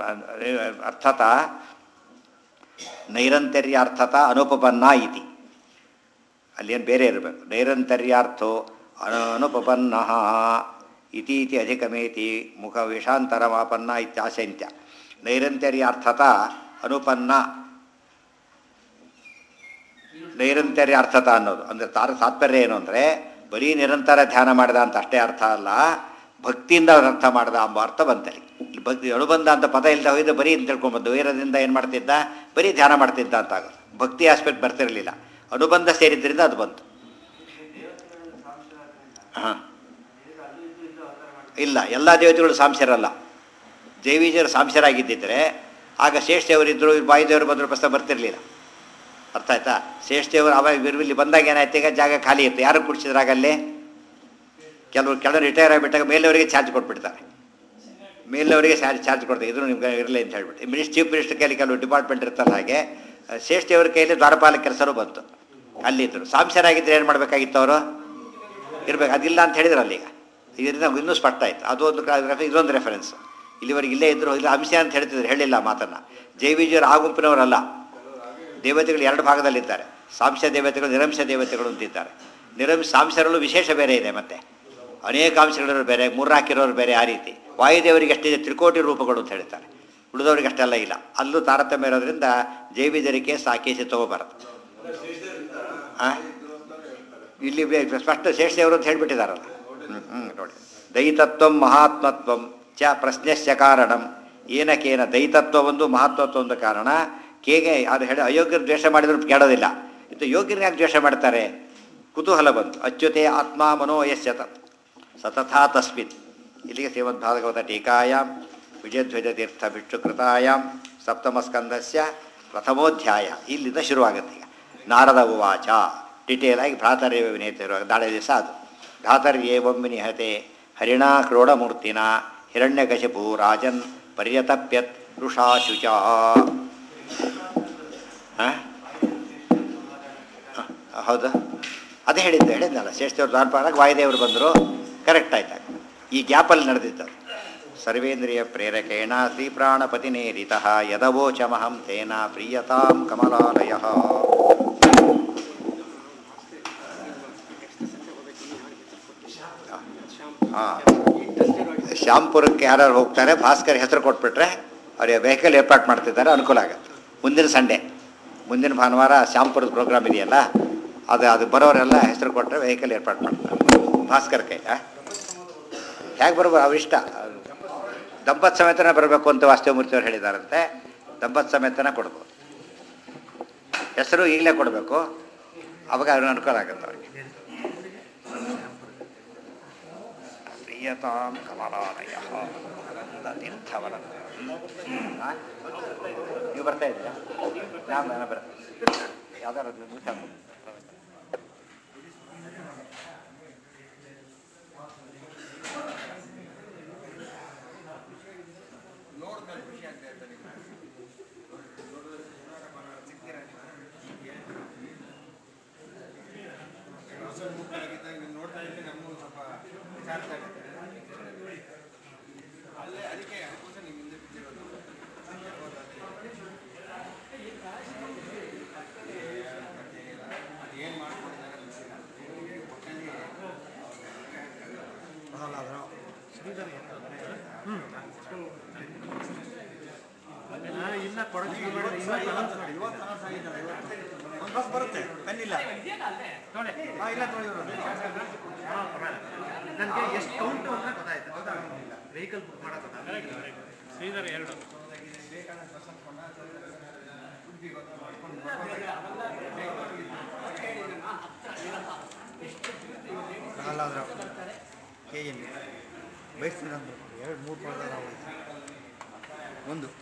ಅರ್ಥತ ನೈರಂತರ್ಯಾರ್ಥತ ಅನುಪಪನ್ನ ಇತಿ ಅಲ್ಲೇನು ಬೇರೆ ಇರಬೇಕು ನೈರಂತರ್ಯಾರ್ಥೋ ಅನುಪಪನ್ನ ಇತೀತಿ ಅಧಿಕಮೇತಿ ಮುಖ ವಿಷಾಂತರಮಾಪನ್ನ ಇತ್ಯಾಶಂತ್ಯ ನೈರಂತರ್ಯಾರ್ಥತ ಅನುಪನ್ನ ನೈರಂತರ್ಯಾರ್ಥತ ಅನ್ನೋದು ಅಂದರೆ ತಾರ ತಾತ್ಪರ್ಯ ಏನು ಅಂದರೆ ಬರೀ ನಿರಂತರ ಧ್ಯಾನ ಮಾಡಿದ ಅಂತ ಅಷ್ಟೇ ಅರ್ಥ ಅಲ್ಲ ಭಕ್ತಿಯಿಂದ ಅರ್ಥ ಮಾಡಿದ ಎಂಬ ಅರ್ಥ ಬಂತಲ್ಲಿ ಇಲ್ಲಿ ಭಕ್ತಿ ಅನುಬಂಧ ಅಂತ ಪದ ಇಲ್ಲದೆ ಹೋಗಿದ್ದು ಬರೀ ಅಂತ ತಿಳ್ಕೊಂಬಂದು ವೈರದಿಂದ ಏನು ಮಾಡ್ತಿದ್ದ ಬರೀ ಧ್ಯಾನ ಮಾಡ್ತಿದ್ದ ಅಂತ ಆಗೋದು ಭಕ್ತಿ ಆಸ್ಪೆಕ್ಟ್ ಬರ್ತಿರಲಿಲ್ಲ ಅನುಬಂಧ ಸೇರಿದ್ರಿಂದ ಅದು ಬಂತು ಹಾಂ ಇಲ್ಲ ಎಲ್ಲ ದೇವತೆಗಳು ಸಾಂಶರಲ್ಲ ದೇವೀಜರು ಸಾಂಶರಾಗಿದ್ದಿದ್ರೆ ಆಗ ಶೇಷದೇವರಿದ್ದರು ಇವ್ರು ಬಾಯಿದೇವರು ಬಂದರು ಪ್ರಶ್ನೆ ಬರ್ತಿರಲಿಲ್ಲ ಅರ್ಥ ಆಯ್ತಾ ಶೇಷದೇವರು ಅವಾಗ ಇವ್ರು ಇಲ್ಲಿ ಬಂದಾಗ ಏನಾಯ್ತು ಈಗ ಜಾಗ ಖಾಲಿ ಇತ್ತು ಯಾರು ಕುಡಿಸಿದ್ರಾಗ ಅಲ್ಲಿ ಕೆಲವರು ಕೆಲವರು ರಿಟೈರ್ ಆಗಿಬಿಟ್ಟಾಗ ಮೇಲವರಿಗೆ ಚಾರ್ಜ್ ಕೊಟ್ಬಿಡ್ತಾರೆ ಮೇಲವರಿಗೆ ಚಾರ್ಜ್ ಚಾರ್ಜ್ ಕೊಡ್ತಾರೆ ಇದ್ರು ನಿಮ್ಗೆ ಇರಲಿ ಅಂತ ಹೇಳ್ಬಿಟ್ಟು ಮಿನಿಸ್ ಚೀಫ್ ಮಿನಿಸ್ಟರ್ ಕೈಲಿ ಕೆಲವು ಡಿಪಾರ್ಟ್ಮೆಂಟ್ ಇರ್ತಾರೆ ಹಾಗೆ ಶ್ರೇಷ್ಠದೇವರ ಕೈಯಲ್ಲಿ ದ್ವಾರಪಾಲ ಕೆಲಸನೂ ಬಂತು ಅಲ್ಲಿದ್ದರು ಸಾಂಶರಾಗಿದ್ದರೆ ಏನು ಮಾಡಬೇಕಾಗಿತ್ತು ಅವರು ಇರ್ಬೇಕು ಅದಿಲ್ಲ ಅಂತ ಹೇಳಿದ್ರಲ್ಲ ಈಗ ಇದರಿಂದ ನಮ್ಗೆ ಇನ್ನೂ ಸ್ಪಷ್ಟ ಆಯ್ತು ಅದು ಒಂದು ಕ- ಇದೊಂದು ರೆಫರೆನ್ಸ್ ಇಲ್ಲಿವರೆಗೆ ಇಲ್ಲೇ ಇದ್ರು ಇಲ್ಲ ಅಂಶ ಅಂತ ಹೇಳ್ತಿದ್ರು ಹೇಳಿಲ್ಲ ಆ ಮಾತನ್ನು ಜೈವಿಜಯರು ಆ ಗುಂಪಿನವರಲ್ಲ ದೇವತೆಗಳು ಎರಡು ಭಾಗದಲ್ಲಿದ್ದಾರೆ ಸಾಂಶ ದೇವತೆಗಳು ನಿರಂಶ ದೇವತೆಗಳು ಅಂತಿದ್ದಾರೆ ನಿರಂಶ ಸಾಂಶರಲ್ಲೂ ವಿಶೇಷ ಬೇರೆ ಇದೆ ಮತ್ತೆ ಅನೇಕ ಅಂಶಗಳಿರೋರು ಬೇರೆ ಮೂರ್ನಾಕಿರೋರು ಬೇರೆ ಆ ರೀತಿ ವಾಯುದೇವರಿಗೆ ಅಷ್ಟಿದೆ ತ್ರಿಕೋಟಿ ರೂಪಗಳು ಅಂತ ಹೇಳ್ತಾರೆ ಉಳಿದವರಿಗೆ ಅಷ್ಟೆಲ್ಲ ಇಲ್ಲ ಅಲ್ಲೂ ತಾರತಮ್ಯ ಇರೋದ್ರಿಂದ ಜೈವಿಜರಿಕೆ ಸಾಕೇಸಿ ತಗೋಬಾರದು ಆ? ಇಲ್ಲಿ ಬೆ- ಸ್ಪಷ್ಟ ಶೇಷದೇವರು ಅಂತ ಹೇಳ್ಬಿಟ್ಟಿದಾರಲ್ಲ ಹ್ಞೂ ಹ್ಞೂ ನೋಡಿ ದೈತತ್ವ ಮಹಾತ್ಮತ್ವಂ ಚ ಪ್ರಶ್ನೆಶ್ಚ ಕಾರಣಂ ಏನಕ್ಕೇನ ದೈತತ್ವ ಒಂದು ಮಹತ್ವತ್ವ ಒಂದು ಕಾರಣ ಕೇಗೆ ಅದು ಹೇಳಿ ಅಯೋಗ್ಯರು ದ್ವೇಷ ಮಾಡಿದ್ರು ಕೇಳೋದಿಲ್ಲ ಇದು ಯೋಗ್ಯರನ್ನ ಯಾಕೆ ದ್ವೇಷ ಮಾಡ್ತಾರೆ ಕುತೂಹಲ ಬಂತು ಅಚ್ಯುತೆ ಆತ್ಮ ಮನೋ ಯಶ್ಯತ ಸತಥಾ ತಸ್ಮಿನ್ ಇಲ್ಲಿಗೆ ಶ್ರೀಮದ್ ಭಾಗವತ ಟೀಕಾಯಾಮ್ ವಿಜಯಧ್ವಜ ತೀರ್ಥ ಭಿಕ್ಷುಕೃತಾಯಾಮ್ ಸಪ್ತಮಸ್ಕಂದಸ್ಯ ಪ್ರಥಮೋಧ್ಯಾಯ ಇಲ್ಲಿಂದ ಶುರುವಾಗುತ್ತೆ ಈಗ ನಾರದ ಉವಾಚ ಡಿಟೇಲ್ ಆಗಿ ಭ್ರಾತರ್ಯ ವಿನೇತಿರುವಾಗ ನಾಳೆ ದಿವಸ ಅದು ಭ್ರಾತರ್ಯೇವಂ ವಿನಿಹತೆ ಹರಿಣಾ ಕ್ರೋಡಮೂರ್ತಿನ ಹಿರಣ್ಯಕಶಿಪು ರಾಜನ್ ಪರ್ಯತಪ್ಯತ್ ಋಷಾಶುಚ ಹಾಂ ಹೌದಾ ಅದೇ ಹೇಳಿದ್ದು ಹೇಳಿದ್ನಲ್ಲ ಶ್ರೇಷ್ಠವ್ರ ದ್ವಾರಪಾಲಕ ವಾಯುದೇವರು ಬಂದರು ಕರೆಕ್ಟ್ ಆಯ್ತು ಈ ಗ್ಯಾಪಲ್ಲಿ ನಡೆದಿದ್ದು ಸರ್ವೇಂದ್ರಿಯ ಪ್ರೇರಕೇಣ ಶ್ರೀಪ್ರಾಣಪತಿನೇರಿತ ಯದವೋಚಮಹಂ ತೇನ ಪ್ರಿಯತಾಂ ಕಮಲಾಲಯ ಹಾಂ ಶ್ಯಾಂಪುರಕ್ಕೆ ಯಾರು ಹೋಗ್ತಾರೆ ಭಾಸ್ಕರ್ ಹೆಸರು ಕೊಟ್ಬಿಟ್ರೆ ಅವ್ರಿಗೆ ವೆಹಿಕಲ್ ಏರ್ಪಾಟ್ ಮಾಡ್ತಿದ್ದಾರೆ ಅನುಕೂಲ ಆಗುತ್ತೆ ಮುಂದಿನ ಸಂಡೇ ಮುಂದಿನ ಭಾನುವಾರ ಶ್ಯಾಂಪುರದ ಪ್ರೋಗ್ರಾಮ್ ಇದೆಯಲ್ಲ ಅದು ಅದು ಬರೋರೆಲ್ಲ ಹೆಸರು ಕೊಟ್ಟರೆ ವೆಹಿಕಲ್ ಏರ್ಪಾಟ್ ಮಾಡ್ತಾರೆ ಭಾಸ್ಕರ್ ಕೈ ಹೇಗೆ ಬರ್ಬೋದು ಅವಿಷ್ಟ ದಂಪತ್ ಸಮೇತನ ಬರಬೇಕು ಅಂತ ವಾಸ್ತವಮೂರ್ತಿ ಅವ್ರು ಹೇಳಿದಾರಂತೆ ದಂಪತ್ ಸಮೇತನ ಕೊಡ್ಬೋದು ಹೆಸರು ಈಗಲೇ ಕೊಡಬೇಕು ಅವಾಗ ಅವ್ರಿಗೆ ಅನುಕೂಲ ಆಗುತ್ತೆ ಅವ್ರಿಗೆ ಪ್ರಿಯತಾಂ ಕಮಲಾಲಯ ತೀರ್ಥವರ ನೀವು ಬರ್ತಾ ಇದ್ದೀರಾ ನಾನು ನಾನು ಬರ್ತೀನಿ ಯಾವ್ದಾರು ನಿಮಿಷ ನೋಡ್ತಾ ಇದ್ರೆ ನಮಗೂ ಸ್ವಲ್ಪ ವಿಚಾರಿಸ್ತಾ ಇರುತ್ತೆ ಅಲ್ಲೇ ಅದಕ್ಕೆ ಅದಕ್ಕೋಸ್ಕರ ನಿಮ್ಮ ಹಿಂದೆ ಬಿದ್ದಿರೋದು ಅದೇನು ಮಾಡ್ಕೊಂಡಿದ್ದಾರೆ ಗೊತ್ತಿಲ್ಲ ಒಟ್ಟಲ್ಲಿ ಇಲ್ಲ ಕೊಡಕ್ಕೆ ಶುರು ಮಾಡಿದ್ರೆ ಇನ್ನೂ ಕನಸು ನೋಡಿ. ಒಂದು ಬಸ್ ಬರುತ್ತೆ ಪೆನ್ನಿಲ್ಲ ಹಾ, ಇಲ್ಲ ತೊಗೊಂಡಿರೋದು. ಹಾ, ಪರವಾಗಿಲ್ಲ. ನನಗೆ ಎಷ್ಟು ಕೌಂಟು ಅಂತ ಗೊತ್ತಾಯ್ತು ವೆಹಿಕಲ್ ಬುಕ್ ಮಾಡೋಕೆ ಗೊತ್ತಾಯ್ತು ಶ್ರೀಧರ್ ಎರಡು ಕೆ ಎಲ್ಲಿ ಬಯಸ್ತೀನಿ ಎರಡು ಮೂರು ಒಂದು